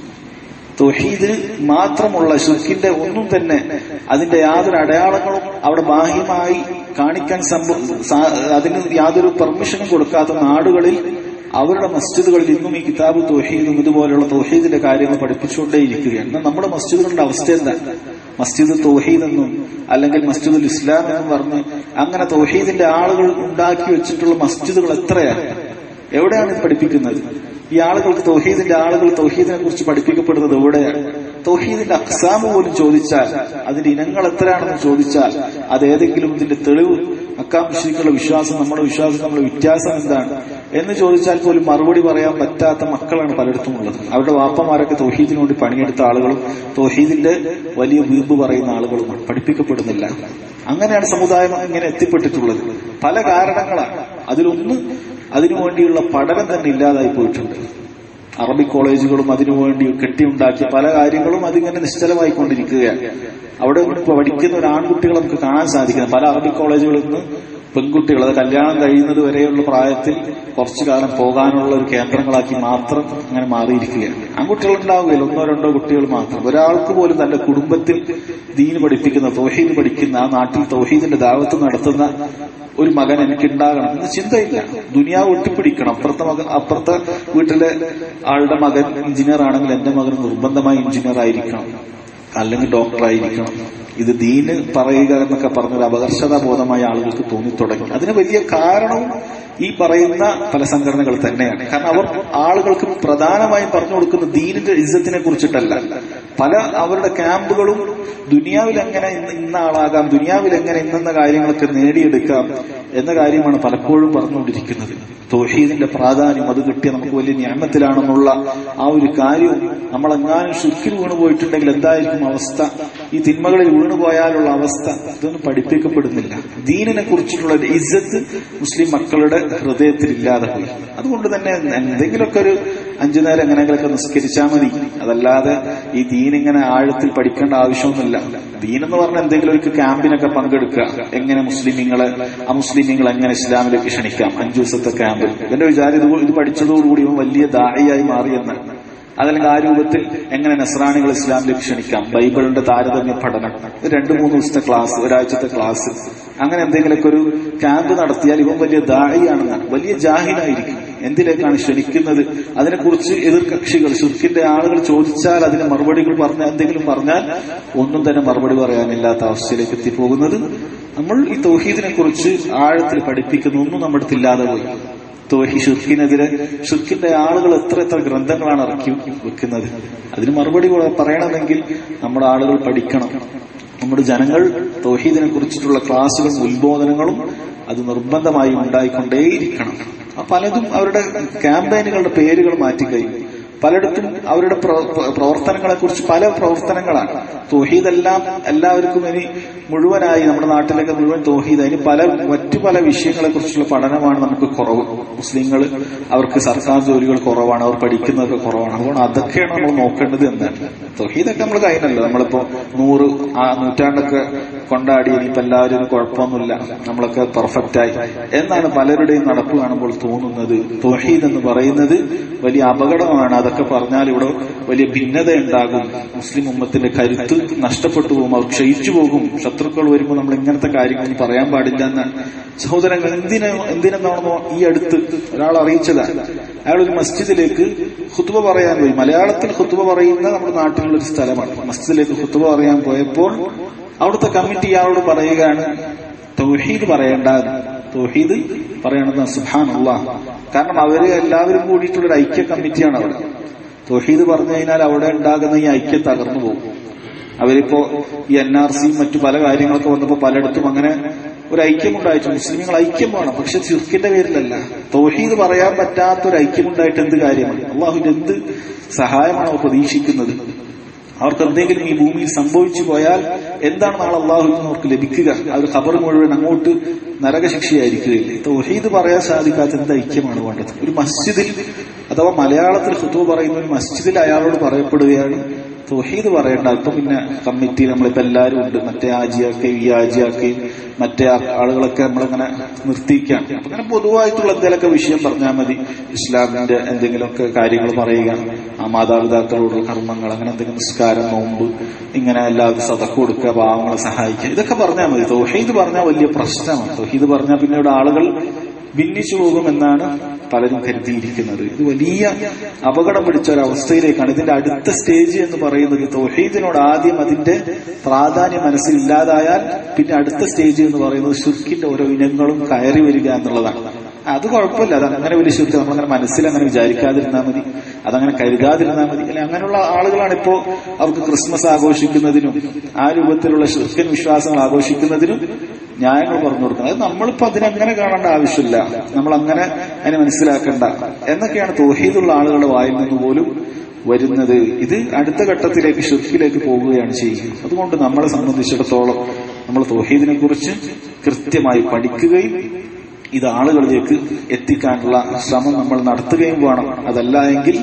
S1: തൗഹീദ് മാത്രമുള്ള ഷുർക്കിന്റെ ഒന്നും തന്നെ അതിന്റെ യാതൊരു അടയാളങ്ങളും അവിടെ ബാഹ്യമായി കാണിക്കാൻ സംഭവ അതിന് യാതൊരു പെർമിഷനും കൊടുക്കാത്ത നാടുകളിൽ അവരുടെ മസ്ജിദുകളിൽ ഇന്നും ഈ കിതാബ് തൗഹീദും ഇതുപോലെയുള്ള തൗഹീദിന്റെ കാര്യങ്ങൾ പഠിപ്പിച്ചുകൊണ്ടേയിരിക്കുകയാണ് എന്നാൽ നമ്മുടെ മസ്ജിദുകളുടെ അവസ്ഥ എന്താ മസ്ജിദ് തൗഹീദ് എന്നും അല്ലെങ്കിൽ മസ്ജിദുൽ ഇസ്ലാം എന്നും പറഞ്ഞ് അങ്ങനെ തൗഹീദിന്റെ ആളുകൾ ഉണ്ടാക്കി വെച്ചിട്ടുള്ള മസ്ജിദുകൾ എത്രയാണ് എവിടെയാണ് ഇത് പഠിപ്പിക്കുന്നത് ഈ ആളുകൾക്ക് തൗഹീദിന്റെ ആളുകൾ തൗഹീദിനെ കുറിച്ച് പഠിപ്പിക്കപ്പെടുന്നത് എവിടെയാണ് തൗഹീദിന്റെ അക്സാമ് പോലും ചോദിച്ചാൽ അതിന്റെ ഇനങ്ങൾ എത്രയാണെന്ന് ചോദിച്ചാൽ അത് ഏതെങ്കിലും ഇതിന്റെ തെളിവ് അക്കാംക്ഷിക്കുള്ള വിശ്വാസം നമ്മുടെ വിശ്വാസം നമ്മുടെ വ്യത്യാസം എന്താണ് എന്ന് ചോദിച്ചാൽ പോലും മറുപടി പറയാൻ പറ്റാത്ത മക്കളാണ് പലയിടത്തും ഉള്ളത് അവരുടെ വാപ്പമാരൊക്കെ തൗഹീദിന് വേണ്ടി പണിയെടുത്ത ആളുകളും തൗഹീദിന്റെ വലിയ വീമ്പ് പറയുന്ന ആളുകളുമാണ് പഠിപ്പിക്കപ്പെടുന്നില്ല അങ്ങനെയാണ് സമുദായം ഇങ്ങനെ എത്തിപ്പെട്ടിട്ടുള്ളത് പല കാരണങ്ങളാണ് അതിലൊന്ന് അതിനുവേണ്ടിയുള്ള പഠനം തന്നെ ഇല്ലാതായി പോയിട്ടുണ്ട് അറബിക് കോളേജുകളും അതിനുവേണ്ടി കെട്ടിയുണ്ടാക്കിയ പല കാര്യങ്ങളും അതിങ്ങനെ നിശ്ചലമായിക്കൊണ്ടിരിക്കുകയാണ് അവിടെ പഠിക്കുന്ന ഒരു ആൺകുട്ടികളെ നമുക്ക് കാണാൻ സാധിക്കുന്നത് പല അറബിക് കോളേജുകളിൽ നിന്ന് പെൺകുട്ടികൾ അത് കല്യാണം കഴിയുന്നത് വരെയുള്ള പ്രായത്തിൽ കുറച്ചു കാലം പോകാനുള്ള ഒരു കേന്ദ്രങ്ങളാക്കി മാത്രം അങ്ങനെ മാറിയിരിക്കുകയാണ് ആൺകുട്ടികൾ ഉണ്ടാവുകയില്ല ഒന്നോ രണ്ടോ കുട്ടികൾ മാത്രം ഒരാൾക്ക് പോലും തന്റെ കുടുംബത്തിൽ ദീന് പഠിപ്പിക്കുന്ന തൗഹീദ് പഠിക്കുന്ന ആ നാട്ടിൽ തൗഹീദിന്റെ ദാവത്ത് നടത്തുന്ന ഒരു മകൻ എനിക്കുണ്ടാകണം എന്ന് ചിന്തയില്ല ദുനിയാവ് ഒട്ടിപ്പിടിക്കണം അപ്പുറത്തെ മകൻ അപ്പുറത്തെ വീട്ടിലെ ആളുടെ മകൻ എഞ്ചിനീയർ ആണെങ്കിൽ എന്റെ മകൻ നിർബന്ധമായി എഞ്ചിനീയർ ആയിരിക്കണം അല്ലെങ്കിൽ ഡോക്ടർ ആയിരിക്കണം ഇത് ദീന് പറയുക എന്നൊക്കെ പറഞ്ഞൊരു അപകർഷതാ ബോധമായ ആളുകൾക്ക് തോന്നിത്തുടങ്ങി അതിന് വലിയ കാരണവും ഈ പറയുന്ന പല സംഘടനകൾ തന്നെയാണ് കാരണം അവർ ആളുകൾക്ക് പ്രധാനമായും പറഞ്ഞു കൊടുക്കുന്ന ദീനിന്റെ ഇജ്ജത്തിനെ കുറിച്ചിട്ടല്ല പല അവരുടെ ക്യാമ്പുകളും ദുനിയാവിൽ എങ്ങനെ ഇന്ന ഇന്ന ആളാകാം ദുനിയാവിൽ എങ്ങനെ ഇന്നെന്ന കാര്യങ്ങളൊക്കെ നേടിയെടുക്കാം എന്ന കാര്യമാണ് പലപ്പോഴും പറഞ്ഞുകൊണ്ടിരിക്കുന്നത് തോഷീദിന്റെ പ്രാധാന്യം അത് കിട്ടിയ നമുക്ക് വലിയ ഞാമത്തിലാണെന്നുള്ള ആ ഒരു കാര്യവും നമ്മളെങ്ങാനും ശുക്കിൽ വീണു പോയിട്ടുണ്ടെങ്കിൽ എന്തായിരിക്കും അവസ്ഥ ഈ തിന്മകളിൽ വീണുപോയാലുള്ള അവസ്ഥ ഇതൊന്നും പഠിപ്പിക്കപ്പെടുന്നില്ല ദീനിനെ കുറിച്ചിട്ടുള്ള ഒരു ഇജ്ജത്ത് മുസ്ലിം മക്കളുടെ ഹൃദയത്തിൽ ഇല്ലാതെ പോയി അതുകൊണ്ട് തന്നെ എന്തെങ്കിലുമൊക്കെ ഒരു അഞ്ചു നേരം എങ്ങനെയെങ്കിലൊക്കെ നിസ്കരിച്ചാൽ മതി അതല്ലാതെ ഈ ദീൻ ഇങ്ങനെ ആഴത്തിൽ പഠിക്കേണ്ട ആവശ്യമൊന്നുമില്ല ദീൻ എന്ന് പറഞ്ഞാൽ എന്തെങ്കിലും ഒരു ക്യാമ്പിനൊക്കെ പങ്കെടുക്കുക എങ്ങനെ മുസ്ലിമീങ്ങളെ ആ മുസ്ലിമീങ്ങൾ എങ്ങനെ ഇസ്ലാമിലേക്ക് ക്ഷണിക്കാം അഞ്ചു ദിവസത്തെ ക്യാമ്പിൽ എന്റെ വിചാരം ഇത് ഇത് പഠിച്ചതോടുകൂടി ഇവൻ വലിയ ദാഹിയായി മാറിയെന്ന് അതല്ലെങ്കിൽ ആ രൂപത്തിൽ എങ്ങനെ നസ്രാണികൾ ഇസ്ലാമിലേക്ക് ക്ഷണിക്കാം ബൈബിളിന്റെ താരതമ്യ പഠനം ഒരു രണ്ടു മൂന്ന് ദിവസത്തെ ക്ലാസ് ഒരാഴ്ചത്തെ ക്ലാസ് അങ്ങനെ എന്തെങ്കിലുമൊക്കെ ഒരു ക്യാമ്പ് നടത്തിയാൽ ഇവൻ വലിയ ദാഹിയാണെന്നാണ് വലിയ ജാഹിലായിരിക്കും എന്തിലേക്കാണ് ക്ഷണിക്കുന്നത് അതിനെക്കുറിച്ച് എതിർ കക്ഷികൾ ശുക്കിന്റെ ആളുകൾ ചോദിച്ചാൽ അതിന് മറുപടികൾ പറഞ്ഞാൽ എന്തെങ്കിലും പറഞ്ഞാൽ ഒന്നും തന്നെ മറുപടി പറയാനില്ലാത്ത അവസ്ഥയിലേക്ക് എത്തിപ്പോകുന്നത് നമ്മൾ ഈ തൗഹീദിനെ കുറിച്ച് ആഴത്തിൽ പഠിപ്പിക്കുന്ന ഒന്നും നമ്മുടെ അടുത്തില്ലാതെ പോയി തോഹി ഷുർക്കിനെതിരെ ഷുർക്കിന്റെ ആളുകൾ എത്ര എത്ര ഗ്രന്ഥങ്ങളാണ് ഇറക്കി വെക്കുന്നത് അതിന് മറുപടി പറയണമെങ്കിൽ നമ്മുടെ ആളുകൾ പഠിക്കണം നമ്മുടെ ജനങ്ങൾ തൗഹീദിനെ കുറിച്ചിട്ടുള്ള ക്ലാസുകളും ഉത്ബോധനങ്ങളും അത് നിർബന്ധമായി ഉണ്ടായിക്കൊണ്ടേയിരിക്കണം പലതും അവരുടെ ക്യാമ്പയിനുകളുടെ പേരുകൾ മാറ്റിക്കഴിഞ്ഞു പലയിടത്തും അവരുടെ പ്രവർത്തനങ്ങളെ കുറിച്ച് പല പ്രവർത്തനങ്ങളാണ് തോഹീദെല്ലാം എല്ലാവർക്കും ഇനി മുഴുവനായി നമ്മുടെ നാട്ടിലൊക്കെ മുഴുവൻ തോഹീദ് അതിന് പല മറ്റു പല വിഷയങ്ങളെ കുറിച്ചുള്ള പഠനമാണ് നമുക്ക് കുറവ് മുസ്ലിങ്ങൾ അവർക്ക് സർക്കാർ ജോലികൾ കുറവാണ് അവർ പഠിക്കുന്നതൊക്കെ കുറവാണ് അതുകൊണ്ട് അതൊക്കെയാണ് നമ്മൾ നോക്കേണ്ടത് എന്നാണ് തൊഹീദൊക്കെ നമ്മൾ കഴിഞ്ഞല്ലോ നമ്മളിപ്പോ നൂറ് ആ നൂറ്റാണ്ടൊക്കെ കൊണ്ടാടി ഇനിയിപ്പോ എല്ലാവരും കുഴപ്പമൊന്നുമില്ല നമ്മളൊക്കെ പെർഫെക്റ്റ് ആയി എന്നാണ് പലരുടെയും നടപ്പ് കാണുമ്പോൾ തോന്നുന്നത് തൊഹീദ് എന്ന് പറയുന്നത് വലിയ അപകടമാണ് അതൊക്കെ പറഞ്ഞാൽ ഇവിടെ വലിയ ഭിന്നത ഉണ്ടാകും മുസ്ലിം ഉമ്മത്തിന്റെ കരുത്ത് നഷ്ടപ്പെട്ടു പോകും അവർ ക്ഷയിച്ചു പോകും ശത്രുക്കൾ വരുമ്പോൾ നമ്മൾ ഇങ്ങനത്തെ കാര്യങ്ങളൊന്നും പറയാൻ പാടില്ല എന്നാണ് സഹോദരങ്ങൾ എന്തിനാ എന്തിനെന്നാണെന്നോ ഈ അടുത്ത് ഒരാൾ അറിയിച്ചതാണ് അയാൾ ഒരു മസ്ജിദിലേക്ക് ഹുത്തുബ പറയാൻ പോയി മലയാളത്തിൽ ഹുത്തുബ പറയുന്ന നമ്മുടെ നാട്ടിലുള്ള ഒരു സ്ഥലമാണ് മസ്ജിദിലേക്ക് ഹുത്തുബ പറയാൻ പോയപ്പോൾ അവിടുത്തെ കമ്മിറ്റി ഇയാളോട് പറയുകയാണ് തൗഹീദ് പറയേണ്ട തൗഹീദ് പറയണത് സുഹാനുള്ള കാരണം അവര് എല്ലാവരും കൂടിയിട്ടുള്ള ഒരു ഐക്യ കമ്മിറ്റിയാണ് അവിടെ തൗഹീദ് പറഞ്ഞു കഴിഞ്ഞാൽ അവിടെ ഉണ്ടാകുന്ന ഈ ഐക്യം തകർന്നു പോകും അവരിപ്പോ ഈ എൻ ആർ സിയും മറ്റു പല കാര്യങ്ങളൊക്കെ വന്നപ്പോ പലയിടത്തും അങ്ങനെ ഒരു ഐക്യമുണ്ടായിട്ട് മുസ്ലിങ്ങൾ ഐക്യം വേണം പക്ഷെ ചുർക്കിന്റെ പേരിലല്ല തൗഹീദ് പറയാൻ പറ്റാത്ത ഒരു ഐക്യമുണ്ടായിട്ട് എന്ത് കാര്യമാണ് അള്ളാഹുവിന്റെ എന്ത് സഹായമാണ് അവർ പ്രതീക്ഷിക്കുന്നത് അവർക്ക് എന്തെങ്കിലും ഈ ഭൂമിയിൽ സംഭവിച്ചു പോയാൽ എന്താണ് നാളെ അള്ളാഹുവിൽ നിന്ന് അവർക്ക് ലഭിക്കുക അവർ ഖബർ മുഴുവൻ അങ്ങോട്ട് നരകശിക്ഷയായിരിക്കുകയില്ലേ തൗഹീദ് പറയാൻ സാധിക്കാത്ത എന്ത് ഐക്യമാണ് വേണ്ടത് ഒരു മസ്ജിദിൽ അഥവാ മലയാളത്തിൽ ഹുത്തു പറയുന്ന ഒരു മസ്ജിദിൽ അയാളോട് പറയപ്പെടുകയാണ് തൗഹീദ് പറയേണ്ട അല്പം പിന്നെ കമ്മിറ്റി നമ്മളിപ്പോ എല്ലാവരും ഉണ്ട് മറ്റേ ആജിയാക്കുകയും ഈ ആജിയാക്കുകയും മറ്റേ ആളുകളൊക്കെ നമ്മളിങ്ങനെ നിർത്തിക്കുകയാണ് അപ്പൊ അങ്ങനെ പൊതുവായിട്ടുള്ള എന്തെങ്കിലുമൊക്കെ വിഷയം പറഞ്ഞാൽ മതി ഇസ്ലാമിന്റെ എന്തെങ്കിലുമൊക്കെ കാര്യങ്ങൾ പറയുക ആ മാതാപിതാക്കളോടുള്ള കർമ്മങ്ങൾ അങ്ങനെ എന്തെങ്കിലും നിസ്കാരം നോമ്പ് ഇങ്ങനെ എല്ലാവരും സതക്ക് കൊടുക്കുക പാവങ്ങളെ സഹായിക്കുക ഇതൊക്കെ പറഞ്ഞാൽ മതി തൗഹീദ് പറഞ്ഞാൽ വലിയ പ്രശ്നമാണ് തൗഹീദ് പറഞ്ഞാൽ പിന്നെ ഇവിടെ ആളുകൾ ഭിന്നിച്ചു പോകുമെന്നാണ് പലരും കരുതിയിരിക്കുന്നത് ഇത് വലിയ അപകടം പിടിച്ച ഒരു അവസ്ഥയിലേക്കാണ് ഇതിന്റെ അടുത്ത സ്റ്റേജ് എന്ന് പറയുന്നത് തൗഹീദിനോട് ആദ്യം അതിന്റെ പ്രാധാന്യം മനസ്സിൽ ഇല്ലാതായാൽ പിന്നെ അടുത്ത സ്റ്റേജ് എന്ന് പറയുന്നത് ഷുർക്കിന്റെ ഓരോ ഇനങ്ങളും കയറി വരിക എന്നുള്ളതാണ് അത് കുഴപ്പമില്ല അത് അങ്ങനെ വലിയ ശുദ്ധ നമ്മളങ്ങനെ മനസ്സിൽ അങ്ങനെ വിചാരിക്കാതിരുന്നാൽ മതി അതങ്ങനെ കരുതാതിരുന്നാൽ മതി അല്ലെ അങ്ങനെയുള്ള ആളുകളാണ് ഇപ്പോ അവർക്ക് ക്രിസ്മസ് ആഘോഷിക്കുന്നതിനും ആ രൂപത്തിലുള്ള ശുദ്ധൻ വിശ്വാസങ്ങൾ ആഘോഷിക്കുന്നതിനും ന്യായങ്ങൾ പറഞ്ഞു കൊടുക്കുന്നത് അത് നമ്മളിപ്പോ അതിനങ്ങനെ കാണേണ്ട ആവശ്യമില്ല നമ്മൾ അങ്ങനെ അതിനെ മനസ്സിലാക്കണ്ട എന്നൊക്കെയാണ് തോഹീദുള്ള ആളുകളുടെ വായിൽ നിന്ന് പോലും വരുന്നത് ഇത് അടുത്ത ഘട്ടത്തിലേക്ക് ഷിർക്കിലേക്ക് പോകുകയാണ് ചെയ്യുന്നത് അതുകൊണ്ട് നമ്മളെ സംബന്ധിച്ചിടത്തോളം നമ്മൾ തോഹീദിനെ കുറിച്ച് കൃത്യമായി പഠിക്കുകയും ഇത് ആളുകളിലേക്ക് എത്തിക്കാനുള്ള ശ്രമം നമ്മൾ നടത്തുകയും വേണം അതല്ല എങ്കിൽ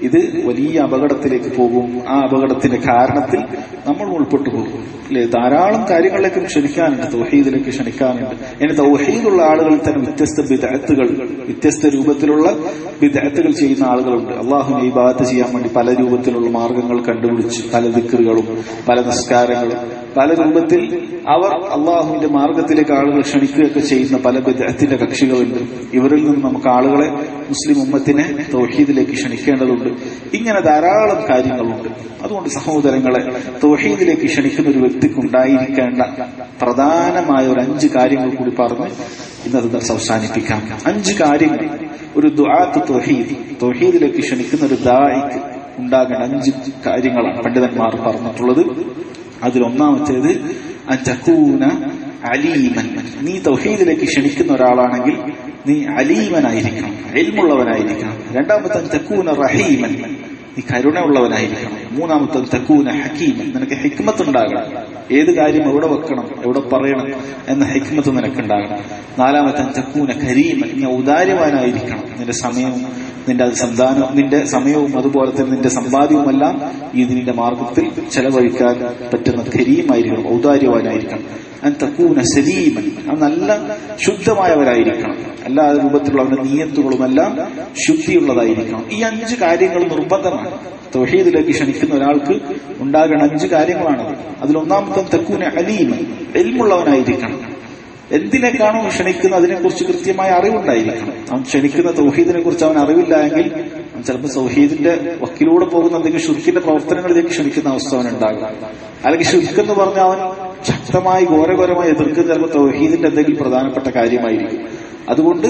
S1: ഇത് വലിയ അപകടത്തിലേക്ക് പോകും ആ അപകടത്തിന്റെ കാരണത്തിൽ നമ്മൾ ഉൾപ്പെട്ടു പോകും അല്ലെ ധാരാളം കാര്യങ്ങളിലേക്ക് ക്ഷണിക്കാനുണ്ട് തൗഹീദിലേക്ക് ക്ഷണിക്കാനുണ്ട് ഇനി തൗഹീദുള്ള ആളുകളിൽ തന്നെ വ്യത്യസ്ത വിദഗ്ധകൾ വ്യത്യസ്ത രൂപത്തിലുള്ള വിദഗ്ധകൾ ചെയ്യുന്ന ആളുകളുണ്ട് അള്ളാഹുവിനെ ഈ ഭാഗത്ത് ചെയ്യാൻ വേണ്ടി പല രൂപത്തിലുള്ള മാർഗങ്ങൾ കണ്ടുപിടിച്ച് പല ദിക്കറുകളും പല നിസ്കാരങ്ങളും പല രൂപത്തിൽ അവർ അള്ളാഹുവിന്റെ മാർഗത്തിലേക്ക് ആളുകൾ ക്ഷണിക്കുകയൊക്കെ ചെയ്യുന്ന പല വിദഗ്ധത്തിന്റെ കക്ഷികളുണ്ട് ഇവരിൽ നിന്ന് നമുക്ക് ആളുകളെ മുസ്ലിം ഉമ്മത്തിനെ തൗഹീദിലേക്ക് ക്ഷണിക്കേണ്ടതുണ്ട് ഇങ്ങനെ ധാരാളം കാര്യങ്ങളുണ്ട് അതുകൊണ്ട് സഹോദരങ്ങളെ തൗഹീദിലേക്ക് ക്ഷണിക്കുന്ന ഒരു വ്യക്തിക്ക് ഉണ്ടായിരിക്കേണ്ട പ്രധാനമായ ഒരു അഞ്ച് കാര്യങ്ങൾ കൂടി പറഞ്ഞ് ഇന്നത് ദർസ് അവസാനിപ്പിക്കാം അഞ്ച് കാര്യങ്ങൾ ഒരു ദുആത്ത് തൗഹീദ് തൗഹീദിലേക്ക് ക്ഷണിക്കുന്ന ഒരു ദായിക്ക് ഉണ്ടാകേണ്ട അഞ്ച് കാര്യങ്ങളാണ് പണ്ഡിതന്മാർ പറഞ്ഞിട്ടുള്ളത് അതിലൊന്നാമത്തേത് അജക്കൂന അലീമൻ നീ തൗഹീദിലേക്ക് ക്ഷണിക്കുന്ന ഒരാളാണെങ്കിൽ നീ അലീമനായിരിക്കണം എൽമുള്ളവനായിരിക്കണം രണ്ടാമത്തെ തെക്കൂന റഹീമൻ നീ കരുണയുള്ളവനായിരിക്കണം മൂന്നാമത്തെ തെക്കൂന ഹക്കീമൻ നിനക്ക് ഹിക്മത്ത് ഉണ്ടാകണം ഏത് കാര്യം എവിടെ വെക്കണം എവിടെ പറയണം എന്ന ഹിക്മത്ത് നിനക്കുണ്ടാകണം നാലാമത്തെ തെക്കൂന കരീമൻ നീ ഔദാര്യവാനായിരിക്കണം നിന്റെ സമയവും നിന്റെ സന്താനവും നിന്റെ സമയവും അതുപോലെ തന്നെ നിന്റെ സമ്പാദ്യവുമെല്ലാം ഈ നിന്റെ മാർഗത്തിൽ ചെലവഴിക്കാൻ പറ്റുന്ന കരീമായിരിക്കണം ഔദാര്യവാനായിരിക്കണം അൻ തക്കൂന സലീമൻ അത് നല്ല ശുദ്ധമായവരായിരിക്കണം എല്ലാ രൂപത്തിലുള്ള അവന്റെ നീയത്തുകളുമെല്ലാം ശുദ്ധിയുള്ളതായിരിക്കണം ഈ അഞ്ച് കാര്യങ്ങൾ നിർബന്ധമാണ് തൊഹീദിലേക്ക് ക്ഷണിക്കുന്ന ഒരാൾക്ക് ഉണ്ടാകേണ്ട അഞ്ച് കാര്യങ്ങളാണത് അതിലൊന്നാമത്തെ തക്കൂന അലീമൻ എൽമുള്ളവനായിരിക്കണം എന്തിനേക്കാണോ ക്ഷണിക്കുന്നത് അതിനെക്കുറിച്ച് കൃത്യമായ അറിവുണ്ടായിരിക്കണം അവൻ ക്ഷണിക്കുന്ന തൗഹീദിനെ കുറിച്ച് അവൻ അറിവില്ല എങ്കിൽ അവൻ ചിലപ്പോൾ സൗഹീദിന്റെ വക്കിലൂടെ പോകുന്ന എന്തെങ്കിലും ഷുർക്കിന്റെ പ്രവർത്തനങ്ങളിലേക്ക് ക്ഷണിക്കുന്ന അവസ്ഥ അവൻ ഉണ്ടാകും അല്ലെങ്കിൽ ഷുർക്ക് എന്ന് പറഞ്ഞാൽ അവൻ ശക്തമായി ഘോരഘോരമായി എതിർക്കുന്ന ചിലപ്പോൾ തൗഹീദിന്റെ എന്തെങ്കിലും പ്രധാനപ്പെട്ട കാര്യമായിരിക്കും അതുകൊണ്ട്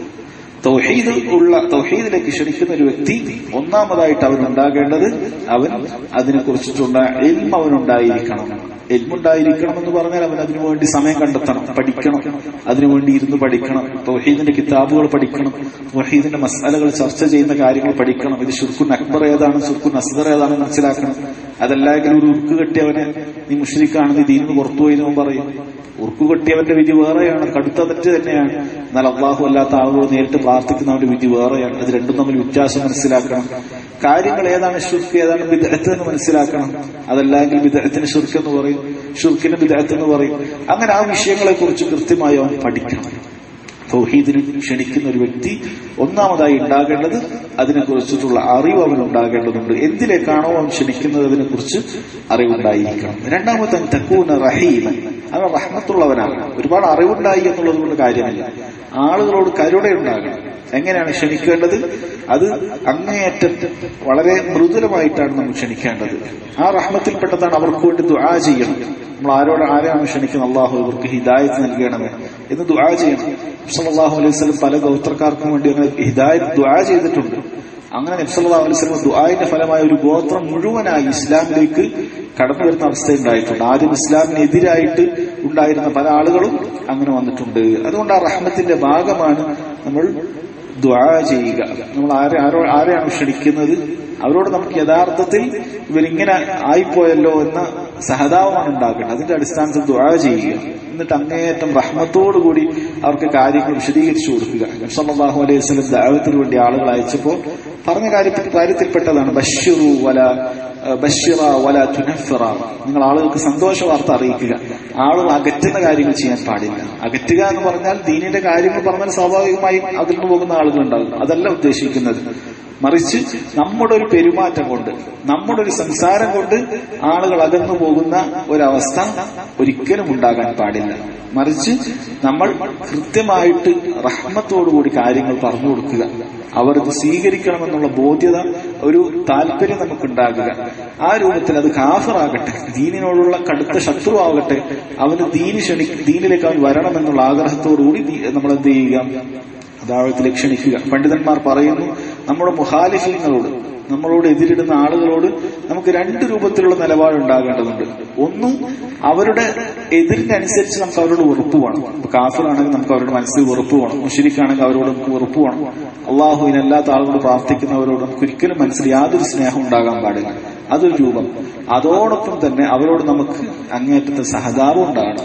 S1: തൗഹീദ് ഉള്ള തൗഹീദിലേക്ക് ക്ഷണിക്കുന്ന ഒരു വ്യക്തി ഒന്നാമതായിട്ട് അവൻ ഉണ്ടാകേണ്ടത് അവൻ അതിനെക്കുറിച്ചിട്ടുള്ള എൽമ അവനുണ്ടായിരിക്കണം എൽമുണ്ടായിരിക്കണം എന്ന് പറഞ്ഞാൽ അവൻ അതിനു വേണ്ടി സമയം കണ്ടെത്തണം പഠിക്കണം അതിനുവേണ്ടി ഇരുന്ന് പഠിക്കണം തൗഹീദിന്റെ കിതാബുകൾ പഠിക്കണം തൗഹീദിന്റെ മസാലകൾ ചർച്ച ചെയ്യുന്ന കാര്യങ്ങൾ പഠിക്കണം ഇത് ഷുർക്കുൻ അക്ബർ ഏതാണ് ഷുർക്കുൻ അസ്ദർ ഏതാണ് മനസ്സിലാക്കണം അതല്ലെങ്കിൽ ഒരു ഉർക്ക് കെട്ടിയവനെ നീ മുഷ്രിക്കാണ് നീ ദീനിന്ന് പുറത്തുപോയി എന്ന് പറയും ഉർക്ക് കെട്ടിയവന്റെ വിധി വേറെയാണ് കടുത്ത തെറ്റ് തന്നെയാണ് എന്നാൽ അള്ളാഹു അല്ലാത്ത ആളുകൾ നേരിട്ട് പ്രാർത്ഥിക്കുന്നവന്റെ വിധി വേറെയാണ് അത് രണ്ടും തമ്മിൽ വ്യത്യാസം മനസ്സിലാക്കണം കാര്യങ്ങൾ ഏതാണ് ഷുർക്ക് ഏതാണ് വിദഗ്ധ എന്ന് മനസ്സിലാക്കണം അതല്ലെങ്കിൽ വിദഗ്ധത്തിന് ഷുർക്ക് എന്ന് പറയും ഷുർക്കിന് വിദഗ്ധ എന്ന് പറയും അങ്ങനെ ആ വിഷയങ്ങളെ കുറിച്ച് കൃത്യമായി അവൻ പഠിക്കണം തൗഹീദിന് ക്ഷണിക്കുന്ന ഒരു വ്യക്തി ഒന്നാമതായി ഉണ്ടാകേണ്ടത് അതിനെക്കുറിച്ചിട്ടുള്ള അറിവ് അവൻ ഉണ്ടാകേണ്ടതുണ്ട് എന്തിലേക്കാണോ അവൻ ക്ഷണിക്കുന്നത് അതിനെക്കുറിച്ച് അറിവുണ്ടായിരിക്കണം രണ്ടാമത്തെ തക്കൂന റഹീമൻ അവൻ റഹ്മത്തുള്ളവനാണ് ഒരുപാട് അറിവുണ്ടായി എന്നുള്ളത് കൊണ്ട് കാര്യമില്ല ആളുകളോട് കരുണയുണ്ടാകണം എങ്ങനെയാണ് ക്ഷണിക്കേണ്ടത് അത് അങ്ങേയറ്റം വളരെ മൃദുലമായിട്ടാണ് നമ്മൾ ക്ഷണിക്കേണ്ടത് ആ റഹ്മത്തിൽപ്പെട്ടതാണ് അവർക്ക് വേണ്ടി ദുആ ചെയ്യണം നമ്മൾ ആരോട് ആരെയാണ് ക്ഷണിക്കുന്നത് അള്ളാഹു ഇവർക്ക് ഹിദായത്ത് നൽകണമേ എന്ന് ദുആ ചെയ്യണം സല്ലല്ലാഹു അലൈഹി വസല്ലം പല ഗോത്രക്കാർക്കും വേണ്ടി അങ്ങനെ ഹിദായത്ത് ദുആ ചെയ്തിട്ടുണ്ട് അങ്ങനെ നബ്സല്ലാ അലൈഹി വസല്ലം ദുആന്റെ ഫലമായ ഒരു ഗോത്രം മുഴുവനായി ഇസ്ലാമിലേക്ക് കടന്നു വരുന്ന അവസ്ഥ ഉണ്ടായിട്ടുണ്ട് ആദ്യം ഇസ്ലാമിനെതിരായിട്ട് ഉണ്ടായിരുന്ന പല ആളുകളും അങ്ങനെ വന്നിട്ടുണ്ട് അതുകൊണ്ട് ആ റഹ്മത്തിന്റെ ഭാഗമാണ് നമ്മൾ ദ്വാ ചെയ്യുക നമ്മൾ ആരെ ആരോ ആരെയാണ് ക്ഷണിക്കുന്നത് അവരോട് നമുക്ക് യഥാർത്ഥത്തിൽ ഇവരിങ്ങനെ ആയിപ്പോയല്ലോ എന്ന സഹതാപമാണ് ഉണ്ടാക്കേണ്ടത് അതിന്റെ അടിസ്ഥാനത്തിൽ ദ്വാ ചെയ്യുക എന്നിട്ട് അങ്ങേയറ്റം റഹ്മത്തോടുകൂടി അവർക്ക് കാര്യങ്ങൾ വിശദീകരിച്ചു കൊടുക്കുക സല്ലല്ലാഹു അലൈഹി വസല്ലം ദാവത്തിന് വേണ്ടി ആളുകൾ അയച്ചപ്പോൾ പറഞ്ഞ കാര്യത്തിൽ കാര്യത്തിൽപ്പെട്ടതാണ് ബഷിറു വല ബഷിറ വല തുനഫിറ നിങ്ങൾ ആളുകൾക്ക് സന്തോഷ വാർത്ത അറിയിക്കുക ആളുകൾ അകറ്റുന്ന കാര്യങ്ങൾ ചെയ്യാൻ പാടില്ല അകറ്റുക എന്ന് പറഞ്ഞാൽ ദീനിന്റെ കാര്യങ്ങൾ പറഞ്ഞാൽ സ്വാഭാവികമായും അകന്നു പോകുന്ന ആളുകൾ ഉണ്ടാകും അതല്ല ഉദ്ദേശിക്കുന്നത് മറിച്ച് നമ്മുടെ ഒരു പെരുമാറ്റം കൊണ്ട് നമ്മുടെ ഒരു സംസാരം കൊണ്ട് ആളുകൾ അകന്നു പോകുന്ന ഒരവസ്ഥ ഒരിക്കലും ഉണ്ടാകാൻ പാടില്ല മറിച്ച് നമ്മൾ കൃത്യമായിട്ട് റഹ്മത്തോടുകൂടി കാര്യങ്ങൾ പറഞ്ഞു കൊടുക്കുക അവർക്ക് സ്വീകരിക്കണമെന്നുള്ള ബോധ്യത ഒരു താല്പര്യം നമുക്കുണ്ടാകുക ആ രൂപത്തിൽ അത് കാഫറാകട്ടെ ദീനിനോടുള്ള കടുത്ത ശത്രു ആകട്ടെ അവന് ദീനി ക്ഷണി ദീനിലേക്ക് അവൻ വരണമെന്നുള്ള ആഗ്രഹത്തോടുകൂടി നമ്മൾ എന്ത് ചെയ്യുക ദാവത്തിലേക്ക് ക്ഷണിക്കുക പണ്ഡിതന്മാർ പറയുന്നു നമ്മുടെ മുഹാലിഫീങ്ങളോട് നമ്മളോട് എതിരിടുന്ന ആളുകളോട് നമുക്ക് രണ്ട് രൂപത്തിലുള്ള നിലപാടുണ്ടാകേണ്ടതുണ്ട് ഒന്ന് അവരുടെ എതിരിനനുസരിച്ച് നമുക്ക് അവരോട് വെറുപ്പ് വേണം ഇപ്പൊ കാഫിറാണെങ്കിൽ നമുക്ക് അവരുടെ മനസ്സിൽ വെറുപ്പ് വേണം മുഷരിക്കാണെങ്കിൽ അവരോട് നമുക്ക് വെറുപ്പ് വേണം അള്ളാഹുവിനല്ലാത്ത ആളുകളോട് പ്രാർത്ഥിക്കുന്നവരോട് നമുക്ക് ഒരിക്കലും മനസ്സിൽ യാതൊരു സ്നേഹം ഉണ്ടാകാൻ പാടില്ല അതൊരു രൂപം അതോടൊപ്പം തന്നെ അവരോട് നമുക്ക് അങ്ങേറ്റത്തെ സഹതാപം ഉണ്ടാകണം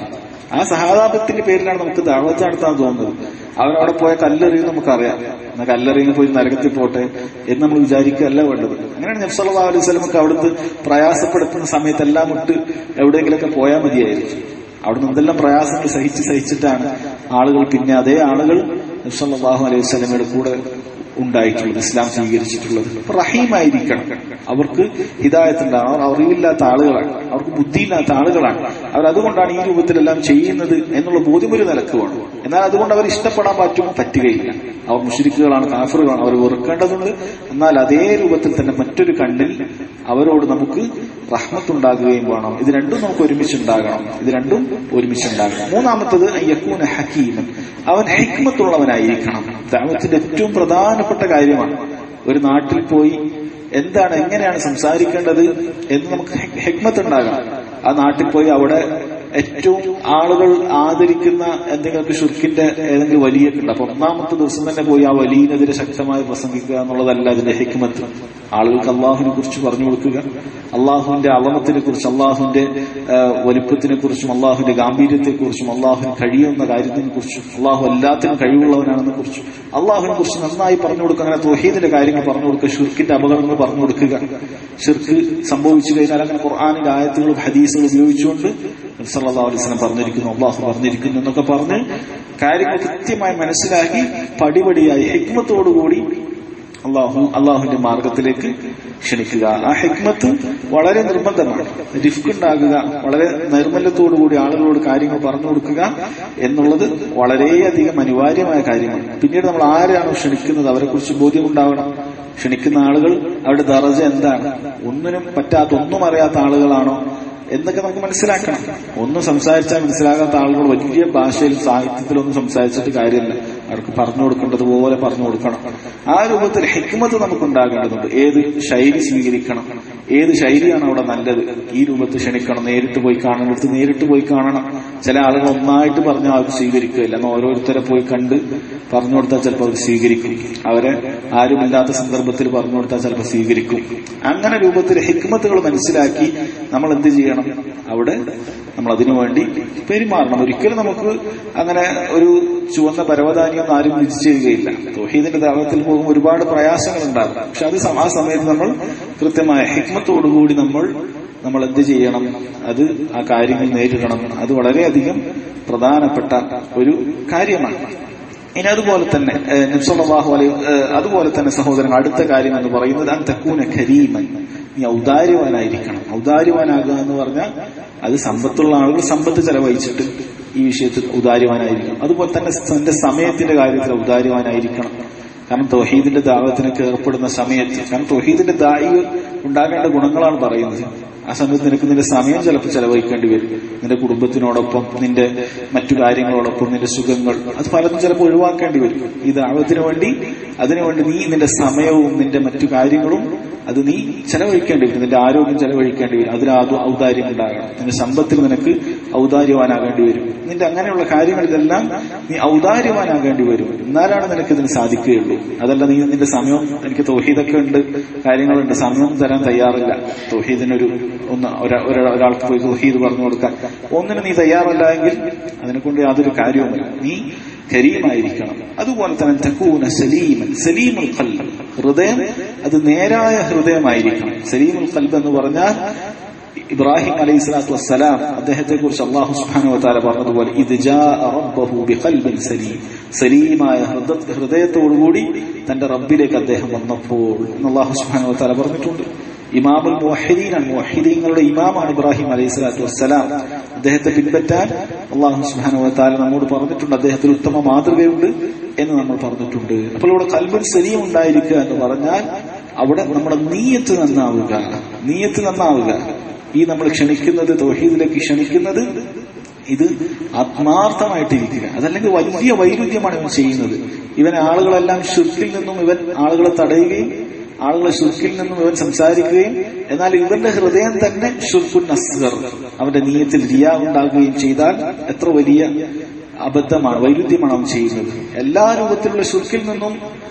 S1: ആ സഹാതാപത്തിന്റെ പേരിലാണ് നമുക്ക് ദാവത്ത് നടത്താൻ തോന്നുന്നത് അവരവിടെ പോയ കല്ലെറിയും നമുക്കറിയാം എന്നാൽ കല്ലെറിയുന്ന പോയി നരകത്തിൽ പോട്ടെ എന്ന് നമ്മൾ വിചാരിക്കുകയല്ല വേണ്ടത് അങ്ങനെയാണ് നബ്സല്ലാ അലൈഹി സ്വലമൊക്കെ അവിടുന്ന് പ്രയാസപ്പെടുത്തുന്ന സമയത്തെല്ലാം വിട്ട് എവിടെയെങ്കിലൊക്കെ പോയാൽ മതിയായിരിക്കും അവിടുന്ന് എന്തെല്ലാം പ്രയാസങ്ങൾ സഹിച്ച് സഹിച്ചിട്ടാണ് ആളുകൾ പിന്നെ അതേ ആളുകൾ നബ്സല്ലാഹു അലൈഹി സ്വലമയുടെ കൂടെ ഉണ്ടായിട്ടുള്ളത് ഇസ്ലാം സ്വീകരിച്ചിട്ടുള്ളത് അപ്പൊ റഹീമായിരിക്കണം അവർക്ക് ഹിദായത്തുണ്ടാണ് അവർ അറിവില്ലാത്ത ആളുകളാണ് അവർക്ക് ബുദ്ധിയില്ലാത്ത ആളുകളാണ് അവർ അതുകൊണ്ടാണ് ഈ രൂപത്തിലെല്ലാം ചെയ്യുന്നത് എന്നുള്ള ബോധ്യം ഒരു നിലക്ക് വേണം എന്നാൽ അതുകൊണ്ട് അവർ ഇഷ്ടപ്പെടാൻ പറ്റുമോ പറ്റുകയില്ല അവർ മുഷരിക്കുകളാണ് കാഫറുകളാണ് അവർ വെറുക്കേണ്ടതുണ്ട് എന്നാൽ അതേ രൂപത്തിൽ തന്നെ മറ്റൊരു കണ്ണിൽ അവരോട് നമുക്ക് റഹ്മത്തുണ്ടാകുകയും വേണം ഇത് രണ്ടും നമുക്ക് ഒരുമിച്ചുണ്ടാകണം ഇത് രണ്ടും ഒരുമിച്ചുണ്ടാകണം മൂന്നാമത്തത് യക്കൂന ഹക്കീമൻ അവൻ ഹിക്മത്തുള്ളവനായിരിക്കണം ദാവത്തിന്റെ ഏറ്റവും പ്രധാനപ്പെട്ട കാര്യമാണ് ഒരു നാട്ടിൽ പോയി എന്താണ് എങ്ങനെയാണ് സംസാരിക്കേണ്ടത് എന്ന് നമുക്ക് ഹെക്മത്ത് ഉണ്ടാകണം ആ നാട്ടിൽ പോയി അവിടെ ഏറ്റവും ആളുകൾ ആദരിക്കുന്ന എന്തെങ്കിലും ഷുർക്കിന്റെ ഏതെങ്കിലും വലിയൊക്കെ ഉണ്ട് അപ്പൊ ഒന്നാമത്തെ ദിവസം തന്നെ പോയി ആ വലിയനെതിരെ ശക്തമായി പ്രസംഗിക്കുക എന്നുള്ളതല്ല അതിന്റെ ഹെക്മത്ത് ആളുകൾക്ക് അള്ളാഹുവിനെ കുറിച്ച് പറഞ്ഞു കൊടുക്കുക അള്ളാഹുവിന്റെ അളമത്തിനെ കുറിച്ച് അള്ളാഹുവിന്റെ വലുപ്പത്തിനെ കുറിച്ചും അള്ളാഹുവിന്റെ ഗാംഭീര്യത്തെ കുറിച്ചും അള്ളാഹുവിന് കഴിയുന്ന കാര്യത്തിനെ കുറിച്ചും അള്ളാഹു എല്ലാത്തിനും കഴിവുള്ളവനാണെന്നെ കുറിച്ചും അള്ളാഹുവിനെ കുറിച്ച് നന്നായി പറഞ്ഞു കൊടുക്കുക അങ്ങനെ തൊഹീദിന്റെ കാര്യങ്ങൾ പറഞ്ഞു കൊടുക്കുക ഷിർക്കിന്റെ അപകടങ്ങൾ പറഞ്ഞു കൊടുക്കുക ഷിർക്ക് സംഭവിച്ചു കഴിഞ്ഞാൽ അങ്ങനെ ഖുർആാനിന്റെ ആയത്തുകളും ഹദീസുകളും ഉപയോഗിച്ചുകൊണ്ട് സല്ലാ അലൈസ്ലം പറഞ്ഞിരിക്കുന്നു അള്ളാഹു പറഞ്ഞിരിക്കുന്നു എന്നൊക്കെ പറഞ്ഞ് കാര്യങ്ങൾ കൃത്യമായി മനസ്സിലാക്കി പടിപടിയായി ഹിക്മത്തോടുകൂടി അള്ളാഹു അള്ളാഹുവിന്റെ മാർഗത്തിലേക്ക് ക്ഷണിക്കുക ആ ഹിക്മത്ത് വളരെ നിർബന്ധമാണ് റിഫ്ക് ഉണ്ടാകുക വളരെ നൈർമല്യത്തോടുകൂടി ആളുകളോട് കാര്യങ്ങൾ പറഞ്ഞു കൊടുക്കുക എന്നുള്ളത് വളരെയധികം അനിവാര്യമായ കാര്യമാണ് പിന്നീട് നമ്മൾ ആരെയാണോ ക്ഷണിക്കുന്നത് അവരെ കുറിച്ച് ബോധ്യമുണ്ടാവണം ക്ഷണിക്കുന്ന ആളുകൾ അവരുടെ ദറജ എന്താണ് ഒന്നിനും പറ്റാത്ത ഒന്നും അറിയാത്ത ആളുകളാണോ എന്നൊക്കെ നമുക്ക് മനസ്സിലാക്കണം ഒന്നും സംസാരിച്ചാൽ മനസ്സിലാകാത്ത ആളുകൾ വലിയ ഭാഷയിലും സാഹിത്യത്തിലൊന്നും സംസാരിച്ചിട്ട് കാര്യമില്ല അവർക്ക് പറഞ്ഞു കൊടുക്കേണ്ടതുപോലെ പറഞ്ഞു കൊടുക്കണം ആ രൂപത്തിൽ ഹിക്മത്ത് നമുക്ക് ഉണ്ടാകേണ്ടതുണ്ട് ഏത് ശൈലി സ്വീകരിക്കണം ഏത് ശൈലിയാണ് അവിടെ നല്ലത് ഈ രൂപത്തിൽ ക്ഷണിക്കണം നേരിട്ട് പോയി കാണുന്നിടത്ത് നേരിട്ട് പോയി കാണണം ചില ആളുകൾ ഒന്നായിട്ട് പറഞ്ഞാൽ അവർ സ്വീകരിക്കുകയില്ല എന്നാൽ ഓരോരുത്തരെ പോയി കണ്ട് പറഞ്ഞു കൊടുത്താൽ ചിലപ്പോൾ അവർ സ്വീകരിക്കും അവരെ ആരുമില്ലാത്ത സന്ദർഭത്തിൽ പറഞ്ഞു കൊടുത്താൽ ചിലപ്പോൾ സ്വീകരിക്കും അങ്ങനെ രൂപത്തിൽ ഹിക്മത്തുകൾ മനസ്സിലാക്കി നമ്മൾ എന്ത് ചെയ്യണം അവിടെ നമ്മൾ അതിനു വേണ്ടി പെരുമാറണം ഒരിക്കലും നമുക്ക് അങ്ങനെ ഒരു ചുവന്ന പരവതാനിയൊന്നും ആരും വിധിച്ചിരിക്കുകയില്ല തൊഹീദിന്റെ ദാവത്തിൽ പോകുമ്പോൾ ഒരുപാട് പ്രയാസങ്ങൾ ഉണ്ടാകും പക്ഷെ അത് ആ സമയത്ത് നമ്മൾ കൃത്യമായ ഹിക്മത്തോടുകൂടി നമ്മൾ നമ്മൾ എന്ത് ചെയ്യണം അത് ആ കാര്യങ്ങൾ നേരിടണം അത് വളരെയധികം പ്രധാനപ്പെട്ട ഒരു കാര്യമാണ് ഇനി അതുപോലെ തന്നെ നബ്സല്ലാഹു അലൈ അതുപോലെ തന്നെ സഹോദരൻ അടുത്ത കാര്യം എന്ന് പറയുന്നത് അൻ തക്കൂന ഖരീമൻ നീ ഔദാര്യവാനായിരിക്കണം ഔദാര്യവാനാകുക എന്ന് പറഞ്ഞാൽ അത് സമ്പത്തുള്ള ആളുകൾ സമ്പത്ത് ചെലവഴിച്ചിട്ട് ഈ വിഷയത്തിൽ ഔദാര്യവാനായിരിക്കണം അതുപോലെ തന്നെ തന്റെ സമയത്തിന്റെ കാര്യത്തിൽ ഔദാര്യവാനായിരിക്കണം കാരണം തൊഹീദിന്റെ ദാവത്തിനൊക്കെ ഏർപ്പെടുന്ന സമയത്ത് കാരണം തൊഹീദിന്റെ ദായി ഉണ്ടാകേണ്ട ഗുണങ്ങളാണ് പറയുന്നത് ആ സമയത്ത് നിനക്ക് നിന്റെ സമയം ചിലപ്പോൾ ചെലവഴിക്കേണ്ടി വരും നിന്റെ കുടുംബത്തിനോടൊപ്പം നിന്റെ മറ്റു കാര്യങ്ങളോടൊപ്പം നിന്റെ സുഖങ്ങൾ അത് പലതും ചിലപ്പോൾ ഒഴിവാക്കേണ്ടി വരും ഈ ദാവത്തിന് വേണ്ടി അതിനുവേണ്ടി നീ നിന്റെ സമയവും നിന്റെ മറ്റു കാര്യങ്ങളും അത് നീ ചെലവഴിക്കേണ്ടി വരും നിന്റെ ആരോഗ്യം ചെലവഴിക്കേണ്ടി വരും അതിന് അത് ഔദാര്യം ഉണ്ടാകണം നിന്റെ സമ്പത്തിൽ നിനക്ക് ഔദാര്യവാനാകേണ്ടി വരും നിന്റെ അങ്ങനെയുള്ള കാര്യങ്ങളിലെല്ലാം നീ ഔദാര്യവാനാകേണ്ടി വരും എന്നാലാണ് നിനക്ക് ഇതിന് സാധിക്കുകയുള്ളൂ അതല്ല നീ നിന്റെ സമയം എനിക്ക് തോഹീദൊക്കെ ഉണ്ട് കാര്യങ്ങളുണ്ട് സമയം തരാൻ തയ്യാറില്ല തോഹീദിനൊരു ഒന്ന് ഒരാൾക്ക് പോയി തോഹീദ് പറഞ്ഞു കൊടുക്കാൻ ഒന്നിന് നീ തയ്യാറല്ല എങ്കിൽ അതിനെ കൊണ്ട് യാതൊരു കാര്യവുമില്ല നീ കരീമായിരിക്കണം അതുപോലെ തന്നെ തക്കൂന സലീമൻ സലീമുൽ ഖൽബ് ഹൃദയം അത് നേരായ ഹൃദയമായിരിക്കണം സലീമുൽ ഖൽബ് എന്ന് പറഞ്ഞാൽ ഇബ്രാഹിം അലൈഹി സ്വലാത്തു വസ്സലാം അദ്ദേഹത്തെ കുറിച്ച് അള്ളാഹു സുബ്ഹാനഹു വതആല പറഞ്ഞതുപോലെ ഇത് റബ്ബഹു ബിഖൽബിൻ സലീം സലീമായ ഹൃദയത്തോടുകൂടി തന്റെ റബ്ബിലേക്ക് അദ്ദേഹം വന്നപ്പോൾ എന്ന് അള്ളാഹു സുബ്ഹാനഹു വതആല പറഞ്ഞിട്ടുണ്ട് ഇമാമുൽ മുവഹിദീനാണ് മുവഹിദീങ്ങളുടെ ഇമാമാണ് ഇബ്രാഹിം അലൈഹി സ്വലാത്തു വസ്സലാം അദ്ദേഹത്തെ പിൻപറ്റാൻ അള്ളാഹു സുബ്ഹാനഹു വതആല നമ്മോട് പറഞ്ഞിട്ടുണ്ട് അദ്ദേഹത്തിന് ഉത്തമ മാതൃകയുണ്ട് എന്ന് നമ്മൾ പറഞ്ഞിട്ടുണ്ട് അപ്പോൾ ഇവിടെ കൽബിൽ സലീം ഉണ്ടായിരിക്കുക എന്ന് പറഞ്ഞാൽ അവിടെ നമ്മുടെ നീയത്ത് നന്നാവുക നീയത്ത് നന്നാവുക ഈ നമ്മൾ ക്ഷണിക്കുന്നത് തൗഹീദിലേക്ക് ക്ഷണിക്കുന്നത് ഇത് ആത്മാർത്ഥമായിട്ടിരിക്കുക അതല്ലെങ്കിൽ വലിയ വൈരുദ്ധ്യമാണ് ഇവൻ ചെയ്യുന്നത് ഇവൻ ആളുകളെല്ലാം ഷുർക്കിൽ നിന്നും ഇവൻ ആളുകളെ തടയുകയും ആളുകളെ ഷുർക്കിൽ നിന്നും ഇവൻ സംസാരിക്കുകയും എന്നാൽ ഇവന്റെ ഹൃദയം തന്നെ ഷുർഖുൻ അസ്ഗർ അവന്റെ നീയത്തിൽ റിയ ഉണ്ടാകുകയും ചെയ്താൽ എത്ര വലിയ അബദ്ധമാണ് വൈരുദ്ധ്യമാണ് അവൻ ചെയ്യുന്നത് എല്ലാ രൂപത്തിലുള്ള ഷുർക്കിൽ നിന്നും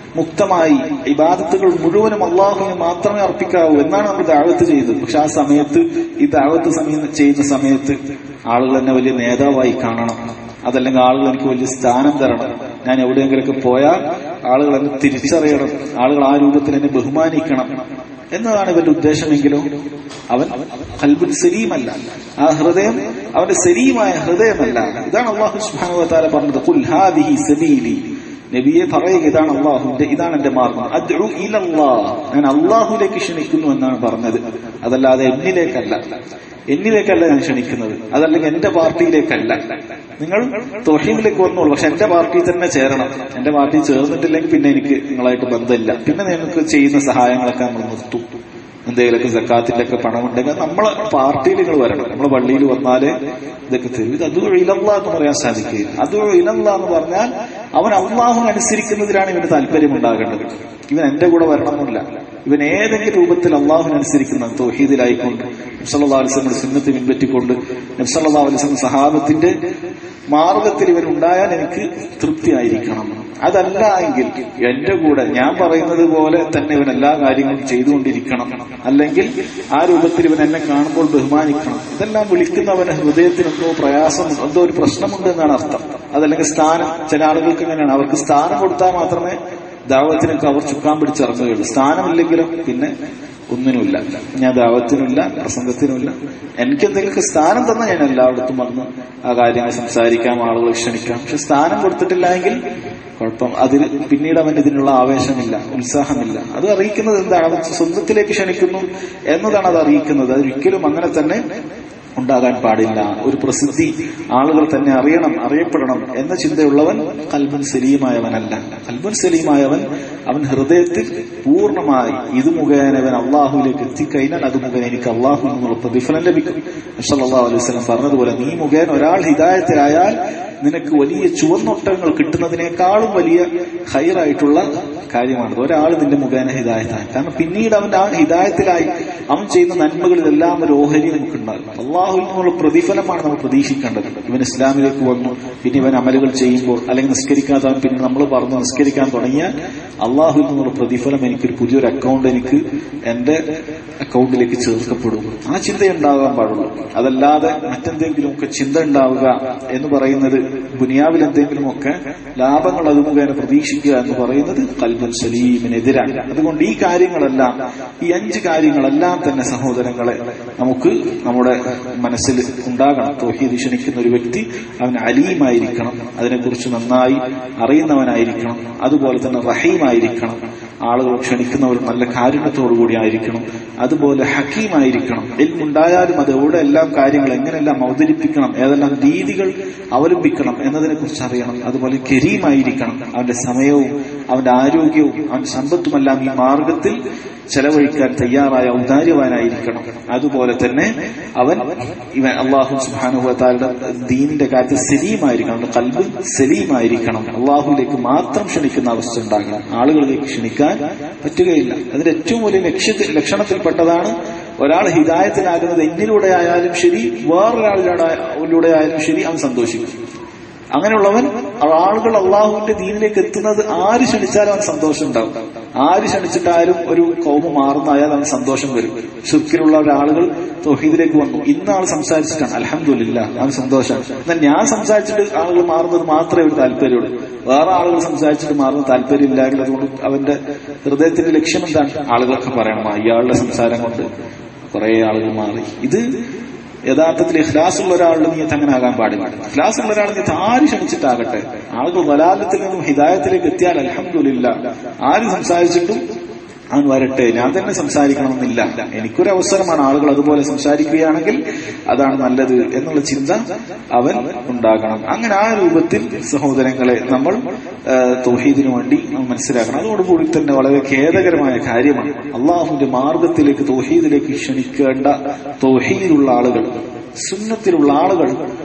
S1: മുക്തമായി ഇബാദത്തുകൾ മുഴുവനും അള്ളാഹുവിന് മാത്രമേ അർപ്പിക്കാവൂ എന്നാണ് നമ്മൾ ദാവത്ത് ചെയ്തത് പക്ഷെ ആ സമയത്ത് ഈ ദാവത്ത് സമയം ചെയ്യുന്ന സമയത്ത് ആളുകൾ എന്നെ വലിയ നേതാവായി കാണണം അതല്ലെങ്കിൽ ആളുകൾ എനിക്ക് വലിയ സ്ഥാനം തരണം ഞാൻ എവിടെയെങ്കിലൊക്കെ പോയാൽ ആളുകൾ എന്നെ തിരിച്ചറിയണം ആളുകൾ ആ രൂപത്തിൽ എന്നെ ബഹുമാനിക്കണം എന്നതാണ് ഇവന്റെ ഉദ്ദേശമെങ്കിലും അവൻ കൽബുൽ സലീമല്ല ആ ഹൃദയം അവന്റെ സലീമായ ഹൃദയമല്ല ഇതാണ് അള്ളാഹു സുബ്ഹാനഹു പറഞ്ഞത് കുൽ ഹാദിഹി സബീലി നബിയെ പറയുക ഇതാണ് അള്ളാഹുന്റെ ഇതാണ് എന്റെ മാർഗം അദ്ഉ ഇലല്ലാഹ് ഞാൻ അള്ളാഹുലേക്ക് ക്ഷണിക്കുന്നു എന്നാണ് പറഞ്ഞത് അതല്ലാതെ എന്നിലേക്കല്ല എന്നിലേക്കല്ല ഞാൻ ക്ഷണിക്കുന്നത് അതല്ലെങ്കിൽ എന്റെ പാർട്ടിയിലേക്കല്ല നിങ്ങൾ തൊഹീദിലേക്ക് വന്നോളൂ പക്ഷെ എന്റെ പാർട്ടിയിൽ തന്നെ ചേരണം എന്റെ പാർട്ടിയിൽ ചേർന്നിട്ടില്ലെങ്കിൽ പിന്നെ എനിക്ക് നിങ്ങളായിട്ട് ബന്ധമില്ല പിന്നെ നിങ്ങൾക്ക് ചെയ്യുന്ന സഹായങ്ങളൊക്കെ നമ്മൾ നിർത്തും എന്തെങ്കിലുമൊക്കെ സക്കാത്തിന്റെ ഒക്കെ പണമുണ്ടെങ്കിൽ നമ്മളെ പാർട്ടിയിൽ നിങ്ങൾ വരണം നമ്മൾ പള്ളിയിൽ വന്നാലേ ഇതൊക്കെ തരും ഇത് അതുവഴി ഇലല്ല എന്ന് പറയാൻ സാധിക്കുകയില്ല അതുവഴി ഇലല്ല എന്ന് പറഞ്ഞാൽ അവൻ അള്ളാഹുവിന് അനുസരിക്കുന്നതിലാണ് ഇവന് താല്പര്യം ഉണ്ടാകേണ്ടത് ഇവൻ എന്റെ കൂടെ വരണമെന്നില്ല ഇവൻ ഏതെങ്കിലും രൂപത്തിൽ അള്ളാഹുവിനനുസരിക്കുന്ന തോഹീദിലായിക്കൊണ്ട് നബ്സല്ലാ അലിസ്ലമിന്റെ സുന്നത്ത് പിൻപറ്റിക്കൊണ്ട് നബ്സല്ലാ അലിസ്ലം സഹാബത്തിന്റെ മാർഗത്തിൽ ഇവൻ ഉണ്ടായാൽ എനിക്ക് തൃപ്തിയായിരിക്കണം അതല്ല എങ്കിൽ എന്റെ കൂടെ ഞാൻ പറയുന്നത് പോലെ തന്നെ ഇവൻ എല്ലാ കാര്യങ്ങളും ചെയ്തുകൊണ്ടിരിക്കണം അല്ലെങ്കിൽ ആ രൂപത്തിൽ ഇവൻ എന്നെ കാണുമ്പോൾ ബഹുമാനിക്കണം ഇതെല്ലാം വിളിക്കുന്നവന് ഹൃദയത്തിന് എന്തോ പ്രയാസം എന്തോ ഒരു പ്രശ്നമുണ്ട് എന്നാണ് അർത്ഥം അതല്ലെങ്കിൽ സ്ഥാനം ചില ആളുകൾക്ക് എങ്ങനെയാണ് അവർക്ക് സ്ഥാനം കൊടുത്താൽ മാത്രമേ ദാവത്തിനൊക്കെ അവർ ചുക്കാൻ പിടിച്ചിറങ്ങുകയുള്ളൂ സ്ഥാനമില്ലെങ്കിലും പിന്നെ ഒന്നിനുമില്ല ഞാൻ ദാവത്തിനുമില്ല പ്രസംഗത്തിനുമില്ല എനിക്ക് എന്തെങ്കിലുമൊക്കെ സ്ഥാനം തന്നാൽ ഞാൻ എല്ലായിടത്തും വന്ന് ആ കാര്യങ്ങൾ സംസാരിക്കാം ആളുകളെ ക്ഷണിക്കാം പക്ഷെ സ്ഥാനം കൊടുത്തിട്ടില്ല എങ്കിൽ കുഴപ്പം അതിൽ പിന്നീട് അവൻ ഇതിനുള്ള ആവേശമില്ല ഉത്സാഹമില്ല അത് അറിയിക്കുന്നത് എന്താണ് അവൻ സ്വന്തത്തിലേക്ക് ക്ഷണിക്കുന്നു എന്നതാണ് അത് അറിയിക്കുന്നത് അതൊരിക്കലും അങ്ങനെ തന്നെ ഉണ്ടാകാൻ പാടില്ല ഒരു പ്രസിദ്ധി ആളുകൾ തന്നെ അറിയണം അറിയപ്പെടണം എന്ന ചിന്തയുള്ളവൻ കൽബൻ സലീമായവനല്ല കൽബൻ സലീമായവൻ അവൻ ഹൃദയത്തിൽ പൂർണ്ണമായി ഇത് മുഖേന അവൻ അള്ളാഹുവിലേക്ക് എത്തിക്കഴിഞ്ഞാൽ അത് മുഖേന എനിക്ക് അള്ളാഹു എന്നുള്ള പ്രതിഫലം ലഭിക്കും അള്ളാഹു അലൈഹി സ്വലം പറഞ്ഞതുപോലെ നീ മുഖേന ഒരാൾ ഹിദായത്തിലായാൽ നിനക്ക് വലിയ ചുവന്നൊട്ടങ്ങൾ കിട്ടുന്നതിനേക്കാളും വലിയ ഹൈറായിട്ടുള്ള കാര്യമാണ് ഒരാൾ നിന്റെ മുഖേന ഹിദായത്തായി കാരണം പിന്നീട് അവന്റെ ആ ഹിദായത്തിലായി അവൻ ചെയ്യുന്ന നന്മകളിലെല്ലാം ഒരു ഓഹരി നമുക്കുണ്ടാകും അള്ളാഹുവിൽ നിന്നുള്ള പ്രതിഫലമാണ് നമ്മൾ പ്രതീക്ഷിക്കേണ്ടത് ഇവൻ ഇസ്ലാമിലേക്ക് വന്നു പിന്നെ ഇവൻ അമലുകൾ ചെയ്യുമ്പോൾ അല്ലെങ്കിൽ നിസ്കരിക്കാത്തവൻ പിന്നെ നമ്മൾ പറഞ്ഞു നിസ്കരിക്കാൻ തുടങ്ങിയാൽ അള്ളാഹുവിൽ നിന്നുള്ള പ്രതിഫലം എനിക്കൊരു പുതിയൊരു അക്കൗണ്ട് എനിക്ക് എന്റെ അക്കൗണ്ടിലേക്ക് ചേർക്കപ്പെടും ആ ചിന്ത ഉണ്ടാകാൻ പാടുള്ളൂ അതല്ലാതെ മറ്റെന്തെങ്കിലും ഒക്കെ ചിന്ത ഉണ്ടാവുക എന്ന് പറയുന്നത് ദുനിയാവിൽ എന്തെങ്കിലുമൊക്കെ ലാഭങ്ങൾ അത് മുഖേന പ്രതീക്ഷിക്കുക എന്ന് പറയുന്നത് കൽബുൽ സലീമിനെതിരാണ് അതുകൊണ്ട് ഈ കാര്യങ്ങളെല്ലാം ഈ അഞ്ച് കാര്യങ്ങളെല്ലാം തന്നെ സഹോദരങ്ങളെ നമുക്ക് നമ്മുടെ മനസ്സിൽ ഉണ്ടാകണം തോഹീദ് ക്ഷണിക്കുന്ന ഒരു വ്യക്തി അവൻ അലീമായിരിക്കണം അതിനെക്കുറിച്ച് നന്നായി അറിയുന്നവനായിരിക്കണം അതുപോലെ തന്നെ റഹീമായിരിക്കണം ആളുകൾ ക്ഷണിക്കുന്നവർ നല്ല കാരുണ്യത്തോടുകൂടി ആയിരിക്കണം അതുപോലെ ഹക്കീമായിരിക്കണം എല്ലുണ്ടായാലും അത് എവിടെ എല്ലാം കാര്യങ്ങൾ എങ്ങനെല്ലാം അവതരിപ്പിക്കണം ഏതെല്ലാം രീതികൾ അവലംബിക്കണം എന്നതിനെ കുറിച്ച് അറിയണം അതുപോലെ കരീമായിരിക്കണം അവന്റെ സമയവും അവന്റെ ആരോഗ്യവും അവന്റെ സമ്പത്തുമെല്ലാം ഈ മാർഗത്തിൽ ചെലവഴിക്കാൻ തയ്യാറായ ഔദാര്യവാനായിരിക്കണം അതുപോലെ തന്നെ അവൻ ഇവൻ അള്ളാഹു സുബാനുഭവത്താരുടെ ദീനിന്റെ കാര്യത്തിൽ സലീമായിരിക്കണം അവന്റെ കൽബ് സലീമായിരിക്കണം അള്ളാഹുലേക്ക് മാത്രം ക്ഷണിക്കുന്ന അവസ്ഥ ഉണ്ടാകണം ആളുകളിലേക്ക് ക്ഷണിക്കാൻ പറ്റുകയില്ല അതിന്റെ ഏറ്റവും വലിയ ലക്ഷ്യത്തിൽ ലക്ഷണത്തിൽപ്പെട്ടതാണ് ഒരാൾ ഹിദായത്തിലാകുന്നത് എന്നിലൂടെ ആയാലും ശരി വേറൊരാളിലൂടെ ആയാലും ശരി അവൻ സന്തോഷിക്കും അങ്ങനെയുള്ളവൻ ആളുകൾ അള്ളാഹുവിന്റെ ദീനിലേക്ക് എത്തുന്നത് ആര് ക്ഷണിച്ചാലും അവൻ സന്തോഷം ഉണ്ടാവും ആര് ക്ഷണിച്ചിട്ടായാലും ഒരു കൗമ മാറുന്നായാൽ അവൻ സന്തോഷം വരും ഷുക്കിലുള്ള ഒരാളുകൾ തൊഹീദിലേക്ക് വന്നു ഇന്ന് ആൾ സംസാരിച്ചിട്ടാണ് അലഹമില്ല അവൻ സന്തോഷം എന്നാൽ ഞാൻ സംസാരിച്ചിട്ട് ആളുകൾ മാറുന്നത് മാത്രമേ ഒരു താല്പര്യമുള്ളൂ വേറെ ആളുകൾ സംസാരിച്ചിട്ട് മാറുന്ന താല്പര്യമില്ലെങ്കിൽ അതുകൊണ്ട് അവന്റെ ഹൃദയത്തിന്റെ ലക്ഷ്യം എന്താണ് ആളുകളൊക്കെ പറയണം ഇയാളുടെ സംസാരം കൊണ്ട് കുറെ ആളുകൾ മാറി ഇത് യഥാർത്ഥത്തിൽ ഇഖ്ലാസുള്ള ഒരാളുടെ നീ അങ്ങനെ ആകാൻ പാടില്ല ഇഖ്ലാസുള്ള ഒരാൾ നീ ആര് ക്ഷണിച്ചിട്ടാകട്ടെ ആളുകൾ വലാലത്തിൽ നിന്നും ഹിദായത്തിലേക്ക് എത്തിയാൽ അലഹമില്ല ആര് സംസാരിച്ചിട്ടും അവൻ വരട്ടെ ഞാൻ തന്നെ സംസാരിക്കണമെന്നില്ല എനിക്കൊരു അവസരമാണ് ആളുകൾ അതുപോലെ സംസാരിക്കുകയാണെങ്കിൽ അതാണ് നല്ലത് എന്നുള്ള ചിന്ത അവൻ ഉണ്ടാകണം അങ്ങനെ ആ രൂപത്തിൽ സഹോദരങ്ങളെ നമ്മൾ തൗഹീദിനു വേണ്ടി മനസ്സിലാക്കണം അതോടുകൂടി തന്നെ വളരെ ഖേദകരമായ കാര്യമാണ് അള്ളാഹുവിന്റെ മാർഗത്തിലേക്ക് തൗഹീദിലേക്ക് ക്ഷണിക്കേണ്ട തൗഹീദുള്ള ആളുകൾ സുന്നത്തിലുള്ള ആളുകൾ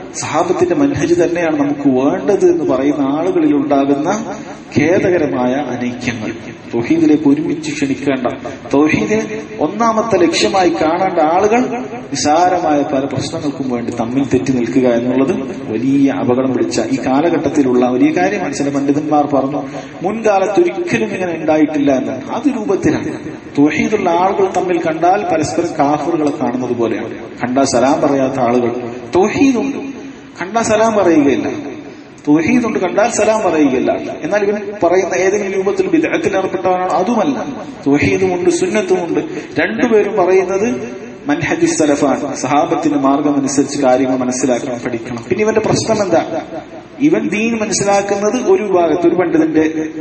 S1: സഹാബത്തിന്റെ മൻഹജ് തന്നെയാണ് നമുക്ക് വേണ്ടത് എന്ന് പറയുന്ന ആളുകളിൽ ഉണ്ടാകുന്ന ഖേദകരമായ അനൈക്യങ്ങൾ തൗഹീദിലേക്ക് ഒരുമിച്ച് ക്ഷണിക്കേണ്ട തൗഹീദിനെ ഒന്നാമത്തെ ലക്ഷ്യമായി കാണേണ്ട ആളുകൾ നിസാരമായ പല പ്രശ്നങ്ങൾക്കും വേണ്ടി തമ്മിൽ തെറ്റി നിൽക്കുക എന്നുള്ളത് വലിയ അപകടം പിടിച്ച ഈ കാലഘട്ടത്തിലുള്ള വലിയ കാര്യമാണ് ചില പണ്ഡിതന്മാർ പറഞ്ഞു മുൻകാലത്ത് ഒരിക്കലും ഇങ്ങനെ ഉണ്ടായിട്ടില്ല എന്ന് അത് രൂപത്തിലാണ് തൗഹീദുള്ള ആളുകൾ തമ്മിൽ കണ്ടാൽ പരസ്പരം കാഫറുകളെ കാണുന്നത് പോലെയാണ് കണ്ടാൽ സലാം പറയാത്ത ആളുകൾ തൗഹീദുണ്ട് കണ്ടാൽ സലാം പറയുകയില്ല തൗഹീദുണ്ട് കണ്ടാൽ സലാം പറയുകയില്ല എന്നാൽ ഇവൻ പറയുന്ന ഏതെങ്കിലും രൂപത്തിൽ വിദഗ്ധത്തിൽ ഏർപ്പെട്ടവനാണ് അതുമല്ല തൗഹീദുമുണ്ട് സുന്നത്തുമുണ്ട് രണ്ടുപേരും പറയുന്നത് മൻഹജി സലഫാണ് സഹാബത്തിന്റെ മാർഗം അനുസരിച്ച് കാര്യങ്ങൾ മനസ്സിലാക്കണം പഠിക്കണം പിന്നെ ഇവന്റെ പ്രശ്നം എന്താ ഇവൻ ദീൻ മനസ്സിലാക്കുന്നത് ഒരു വിഭാഗത്ത് ഒരു പണ്ഡിതന്റെ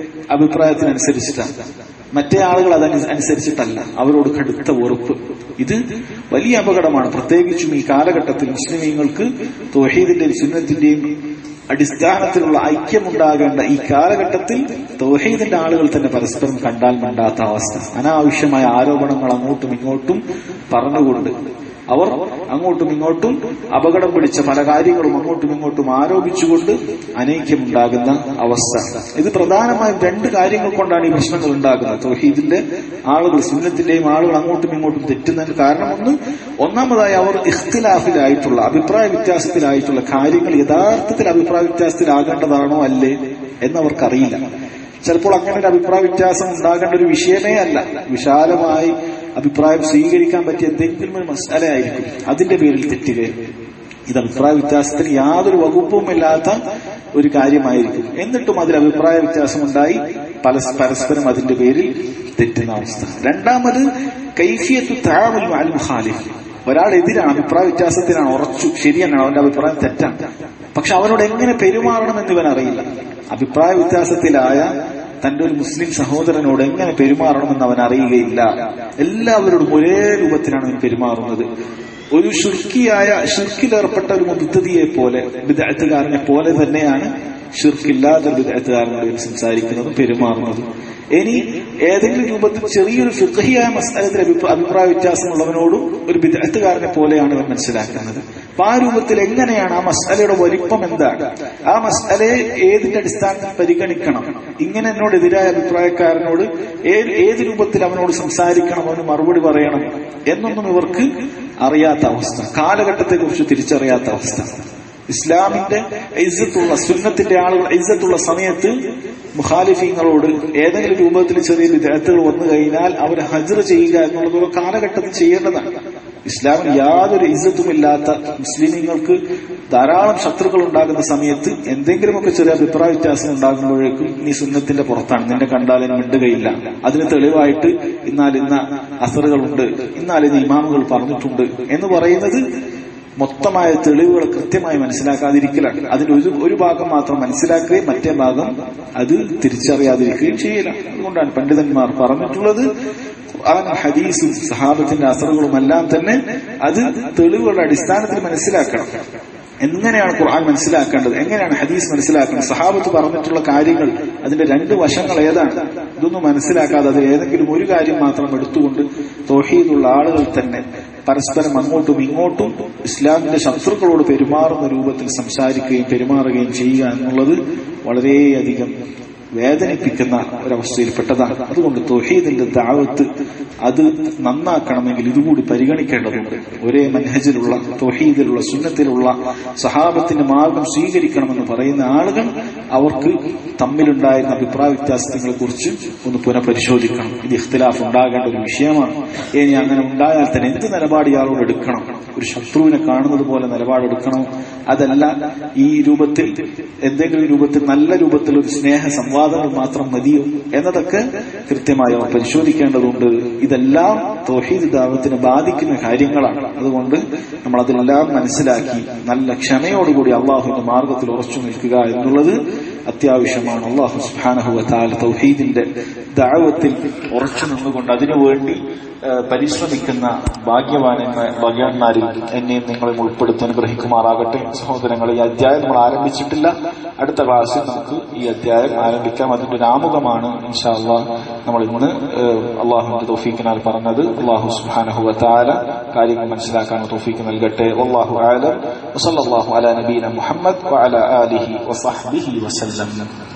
S1: അഭിപ്രായത്തിനനുസരിച്ചിട്ടാണ് മറ്റേ ആളുകൾ അതനുസരിച്ചിട്ടല്ല അവരോട് കടുത്ത ഉറപ്പ് ഇത് വലിയ അപകടമാണ് പ്രത്യേകിച്ചും ഈ കാലഘട്ടത്തിൽ മുസ്ലിമീങ്ങൾക്ക് തോഹീദിന്റെയും സുന്നത്തിന്റെയും അടിസ്ഥാനത്തിലുള്ള ഐക്യമുണ്ടാകേണ്ട ഈ കാലഘട്ടത്തിൽ തൗഹീദിന്റെ ആളുകൾ തന്നെ പരസ്പരം കണ്ടാൽ മണ്ടാത്ത അവസ്ഥ അനാവശ്യമായ ആരോപണങ്ങൾ അങ്ങോട്ടും ഇങ്ങോട്ടും പറഞ്ഞുകൊണ്ട് അവർ അങ്ങോട്ടും ഇങ്ങോട്ടും അപകടം പിടിച്ച പല കാര്യങ്ങളും അങ്ങോട്ടും ഇങ്ങോട്ടും ആരോപിച്ചുകൊണ്ട് അനൈക്യമുണ്ടാകുന്ന അവസ്ഥ ഇത് പ്രധാനമായും രണ്ട് കാര്യങ്ങൾ കൊണ്ടാണ് ഈ പ്രശ്നങ്ങൾ ഉണ്ടാകുന്നത് തൗഹീദിന്റെ ആളുകൾ സുന്നത്തിന്റെയും ആളുകൾ അങ്ങോട്ടും ഇങ്ങോട്ടും തെറ്റുന്നതിന് കാരണം ഒന്ന് ഒന്നാമതായി അവർ ഇഖ്തിലാഫിലായിട്ടുള്ള അഭിപ്രായ വ്യത്യാസത്തിലായിട്ടുള്ള കാര്യങ്ങൾ യഥാർത്ഥത്തിൽ അഭിപ്രായ വ്യത്യാസത്തിലാകേണ്ടതാണോ അല്ലേ എന്നവർക്കറിയില്ല ചിലപ്പോൾ അങ്ങനെ ഒരു അഭിപ്രായ വ്യത്യാസം ഉണ്ടാകേണ്ട ഒരു വിഷയമേ അല്ല വിശാലമായി അഭിപ്രായം സ്വീകരിക്കാൻ പറ്റിയ എന്തെങ്കിലും ഒരു മസാലയായിരിക്കും അതിന്റെ പേരിൽ തെറ്റുകയും ഇത് അഭിപ്രായ വ്യത്യാസത്തിന് യാതൊരു വകുപ്പുമില്ലാത്ത ഒരു കാര്യമായിരിക്കും എന്നിട്ടും അതിൽ അഭിപ്രായ വ്യത്യാസം ഉണ്ടായി പല പരസ്പരം അതിന്റെ പേരിൽ തെറ്റുന്ന അവസ്ഥ രണ്ടാമത് കൈഫിയത്തു താമുൽ മാൽ മുഖാലിഫ് ഒരാൾ എതിരാണ് അഭിപ്രായ വ്യത്യാസത്തിനാണ് ഉറച്ചു ശരിയാണ് അവന്റെ അഭിപ്രായം തെറ്റാണ് പക്ഷെ അവനോട് എങ്ങനെ പെരുമാറണമെന്ന് ഇവൻ അറിയില്ല അഭിപ്രായ വ്യത്യാസത്തിലായ തന്റെ ഒരു മുസ്ലിം സഹോദരനോട് എങ്ങനെ പെരുമാറണമെന്ന് അവൻ അറിയുകയില്ല എല്ലാവരോടും ഒരേ രൂപത്തിലാണ് അവൻ പെരുമാറുന്നത് ഒരു ഷിർക്കിയായ ഷിർക്കിലേർപ്പെട്ട ഒരു മുദ്ദതിയെ പോലെ വിദഗ്ധകാരനെ പോലെ തന്നെയാണ് ഷിർക്കില്ലാത്ത ഒരു വിദഗ്ധകാരനോട് സംസാരിക്കുന്നതും പെരുമാറുന്നതും ഇനി ഏതെങ്കിലും രൂപത്തിൽ ചെറിയൊരു ഫിഖഹിയായ മസാലത്തിൽ അഭിപ്രായ വ്യത്യാസമുള്ളവനോടും ഒരു വിദഗ്ധകാരനെ പോലെയാണ് അവൻ മനസ്സിലാക്കുന്നത് അപ്പൊ ആ രൂപത്തിൽ എങ്ങനെയാണ് ആ മസാലയുടെ വലിപ്പം എന്താണ് ആ മസാലയെ ഏതിന്റെ അടിസ്ഥാനത്തിൽ പരിഗണിക്കണം ഇങ്ങനെ എന്നോട് എതിരായ അഭിപ്രായക്കാരനോട് ഏത് രൂപത്തിൽ അവനോട് സംസാരിക്കണം അവന് മറുപടി പറയണം എന്നൊന്നും ഇവർക്ക് അറിയാത്ത അവസ്ഥ കാലഘട്ടത്തെ കുറിച്ച് തിരിച്ചറിയാത്ത അവസ്ഥ ഇസ്ലാമിന്റെ ഇജ്ജത്തുള്ള സുന്നത്തിന്റെ ആളുകൾ ഇജ്ജത്തുള്ള സമയത്ത് മുഖാലിഫീങ്ങളോട് ഏതെങ്കിലും രൂപത്തിൽ ചെറിയ വിദഗ്ധകൾ വന്നു കഴിഞ്ഞാൽ അവർ ഹജർ ചെയ്യുക എന്നുള്ളത് ഒരു കാലഘട്ടത്തിൽ ചെയ്യേണ്ടതാണ് ഇസ്ലാമിൽ യാതൊരു ഇജ്ജത്തുമില്ലാത്ത മുസ്ലിമീങ്ങൾക്ക് ധാരാളം ശത്രുക്കൾ ഉണ്ടാകുന്ന സമയത്ത് എന്തെങ്കിലുമൊക്കെ ചെറിയ അഭിപ്രായ വ്യത്യാസം ഉണ്ടാകുമ്പോഴേക്കും നീ സുന്നത്തിന്റെ പുറത്താണ് നിന്നെ കണ്ടാൽ എന്നെ മിണ്ടുകയില്ല അതിന് തെളിവായിട്ട് ഇന്നാൽ ഇന്ന അസറുകളുണ്ട് ഇന്നാൽ ഇന്ന് ഇമാമുകൾ പറഞ്ഞിട്ടുണ്ട് എന്ന് പറയുന്നത് മൊത്തമായ തെളിവുകൾ കൃത്യമായി മനസ്സിലാക്കാതിരിക്കലാണ് അതിന്റെ ഒരു ഒരു ഭാഗം മാത്രം മനസ്സിലാക്കുകയും മറ്റേ ഭാഗം അത് തിരിച്ചറിയാതിരിക്കുകയും ചെയ്യില്ല അതുകൊണ്ടാണ് പണ്ഡിതന്മാർ പറഞ്ഞിട്ടുള്ളത് ഖുർആൻ ഹദീസും സഹാബത്തിന്റെ അസറുകളും എല്ലാം തന്നെ അത് തെളിവുകളുടെ അടിസ്ഥാനത്തിൽ മനസ്സിലാക്കണം എങ്ങനെയാണ് ഖുർആൻ മനസ്സിലാക്കേണ്ടത് എങ്ങനെയാണ് ഹദീസ് മനസ്സിലാക്കേണ്ടത് സഹാബത്ത് പറഞ്ഞിട്ടുള്ള കാര്യങ്ങൾ അതിന്റെ രണ്ട് വശങ്ങൾ ഏതാണ് ഇതൊന്നും മനസ്സിലാക്കാതെ അത് ഏതെങ്കിലും ഒരു കാര്യം മാത്രം എടുത്തുകൊണ്ട് തോഹീദുള്ള ആളുകൾ തന്നെ പരസ്പരം അങ്ങോട്ടും ഇങ്ങോട്ടും ഇസ്ലാമിന്റെ ശത്രുക്കളോട് പെരുമാറുന്ന രൂപത്തിൽ സംസാരിക്കുകയും പെരുമാറുകയും ചെയ്യുക എന്നുള്ളത് വളരെയധികം വേദനിപ്പിക്കുന്ന ഒരവസ്ഥയിൽപ്പെട്ടതാണ് അതുകൊണ്ട് തൊഹീദിന്റെ ദാവത്ത് അത് നന്നാക്കണമെങ്കിൽ ഇതുകൂടി പരിഗണിക്കേണ്ടതുണ്ട് ഒരേ മനഹജിലുള്ള തൊഹീദിലുള്ള സുന്നത്തിലുള്ള സഹാബത്തിന്റെ മാർഗം സ്വീകരിക്കണമെന്ന് പറയുന്ന ആളുകൾ അവർക്ക് തമ്മിലുണ്ടായിരുന്ന അഭിപ്രായ വ്യത്യാസങ്ങളെ കുറിച്ച് ഒന്ന് പുനഃപരിശോധിക്കണം ഇത് ഇഖ്തിലാഫ് ഉണ്ടാകേണ്ട ഒരു വിഷയമാണ് ഇനി അങ്ങനെ ഉണ്ടായാൽ തന്നെ എന്ത് നിലപാട് ഇയാളോട് എടുക്കണം ഒരു ശത്രുവിനെ കാണുന്നത് പോലെ നിലപാടെടുക്കണം അതല്ല ഈ രൂപത്തിൽ എന്തെങ്കിലും രൂപത്തിൽ നല്ല രൂപത്തിൽ ഒരു സ്നേഹ സംവാദങ്ങൾ മാത്രം മതിയോ എന്നതൊക്കെ കൃത്യമായി അവർ പരിശോധിക്കേണ്ടതുണ്ട് ഇതെല്ലാം തോഹീദ് ദാവത്തിനെ ബാധിക്കുന്ന കാര്യങ്ങളാണ് അതുകൊണ്ട് നമ്മൾ അതിലെല്ലാം മനസ്സിലാക്കി നല്ല ക്ഷമയോടുകൂടി അള്ളാഹുവിന്റെ മാർഗത്തിൽ ഉറച്ചു നിൽക്കുക എന്നുള്ളത് അത്യാവശ്യമാണ് അള്ളാഹു സുഹാനഹുവ താല തൗഹീദിന്റെ ദാവത്തിൽ ഉറച്ചു നിന്നുകൊണ്ട് അതിനുവേണ്ടി ഏഹ് പരിശ്രമിക്കുന്ന ഭാഗ്യവാനന്മാ ഭാഗ്യവാന്മാരിൽ എന്നെയും നിങ്ങളെയും ഉൾപ്പെടുത്തി അനുഗ്രഹിക്കുമാറാകട്ടെ സഹോദരങ്ങൾ ഈ അധ്യായം നമ്മൾ ആരംഭിച്ചിട്ടില്ല അടുത്ത ക്ലാസ്സിൽ നമുക്ക് ഈ അധ്യായം ആരംഭിക്കാം അതിന്റെ ഒരു ആമുഖമാണ് ഇൻഷാല്ല നമ്മൾ ഇന്ന് അള്ളാഹുവിന്റെ തോഫീക്കിനാൽ പറഞ്ഞത് അള്ളാഹു സുഹാനഹുവ താല കാര്യങ്ങൾ മനസ്സിലാക്കാൻ തോഫീക്ക് നൽകട്ടെ അള്ളാഹു ആലം വസല്ലാഹു അല നബീന മുഹമ്മദ് വഅല ആലിഹി വസഹ്ബിഹി വസല്ലം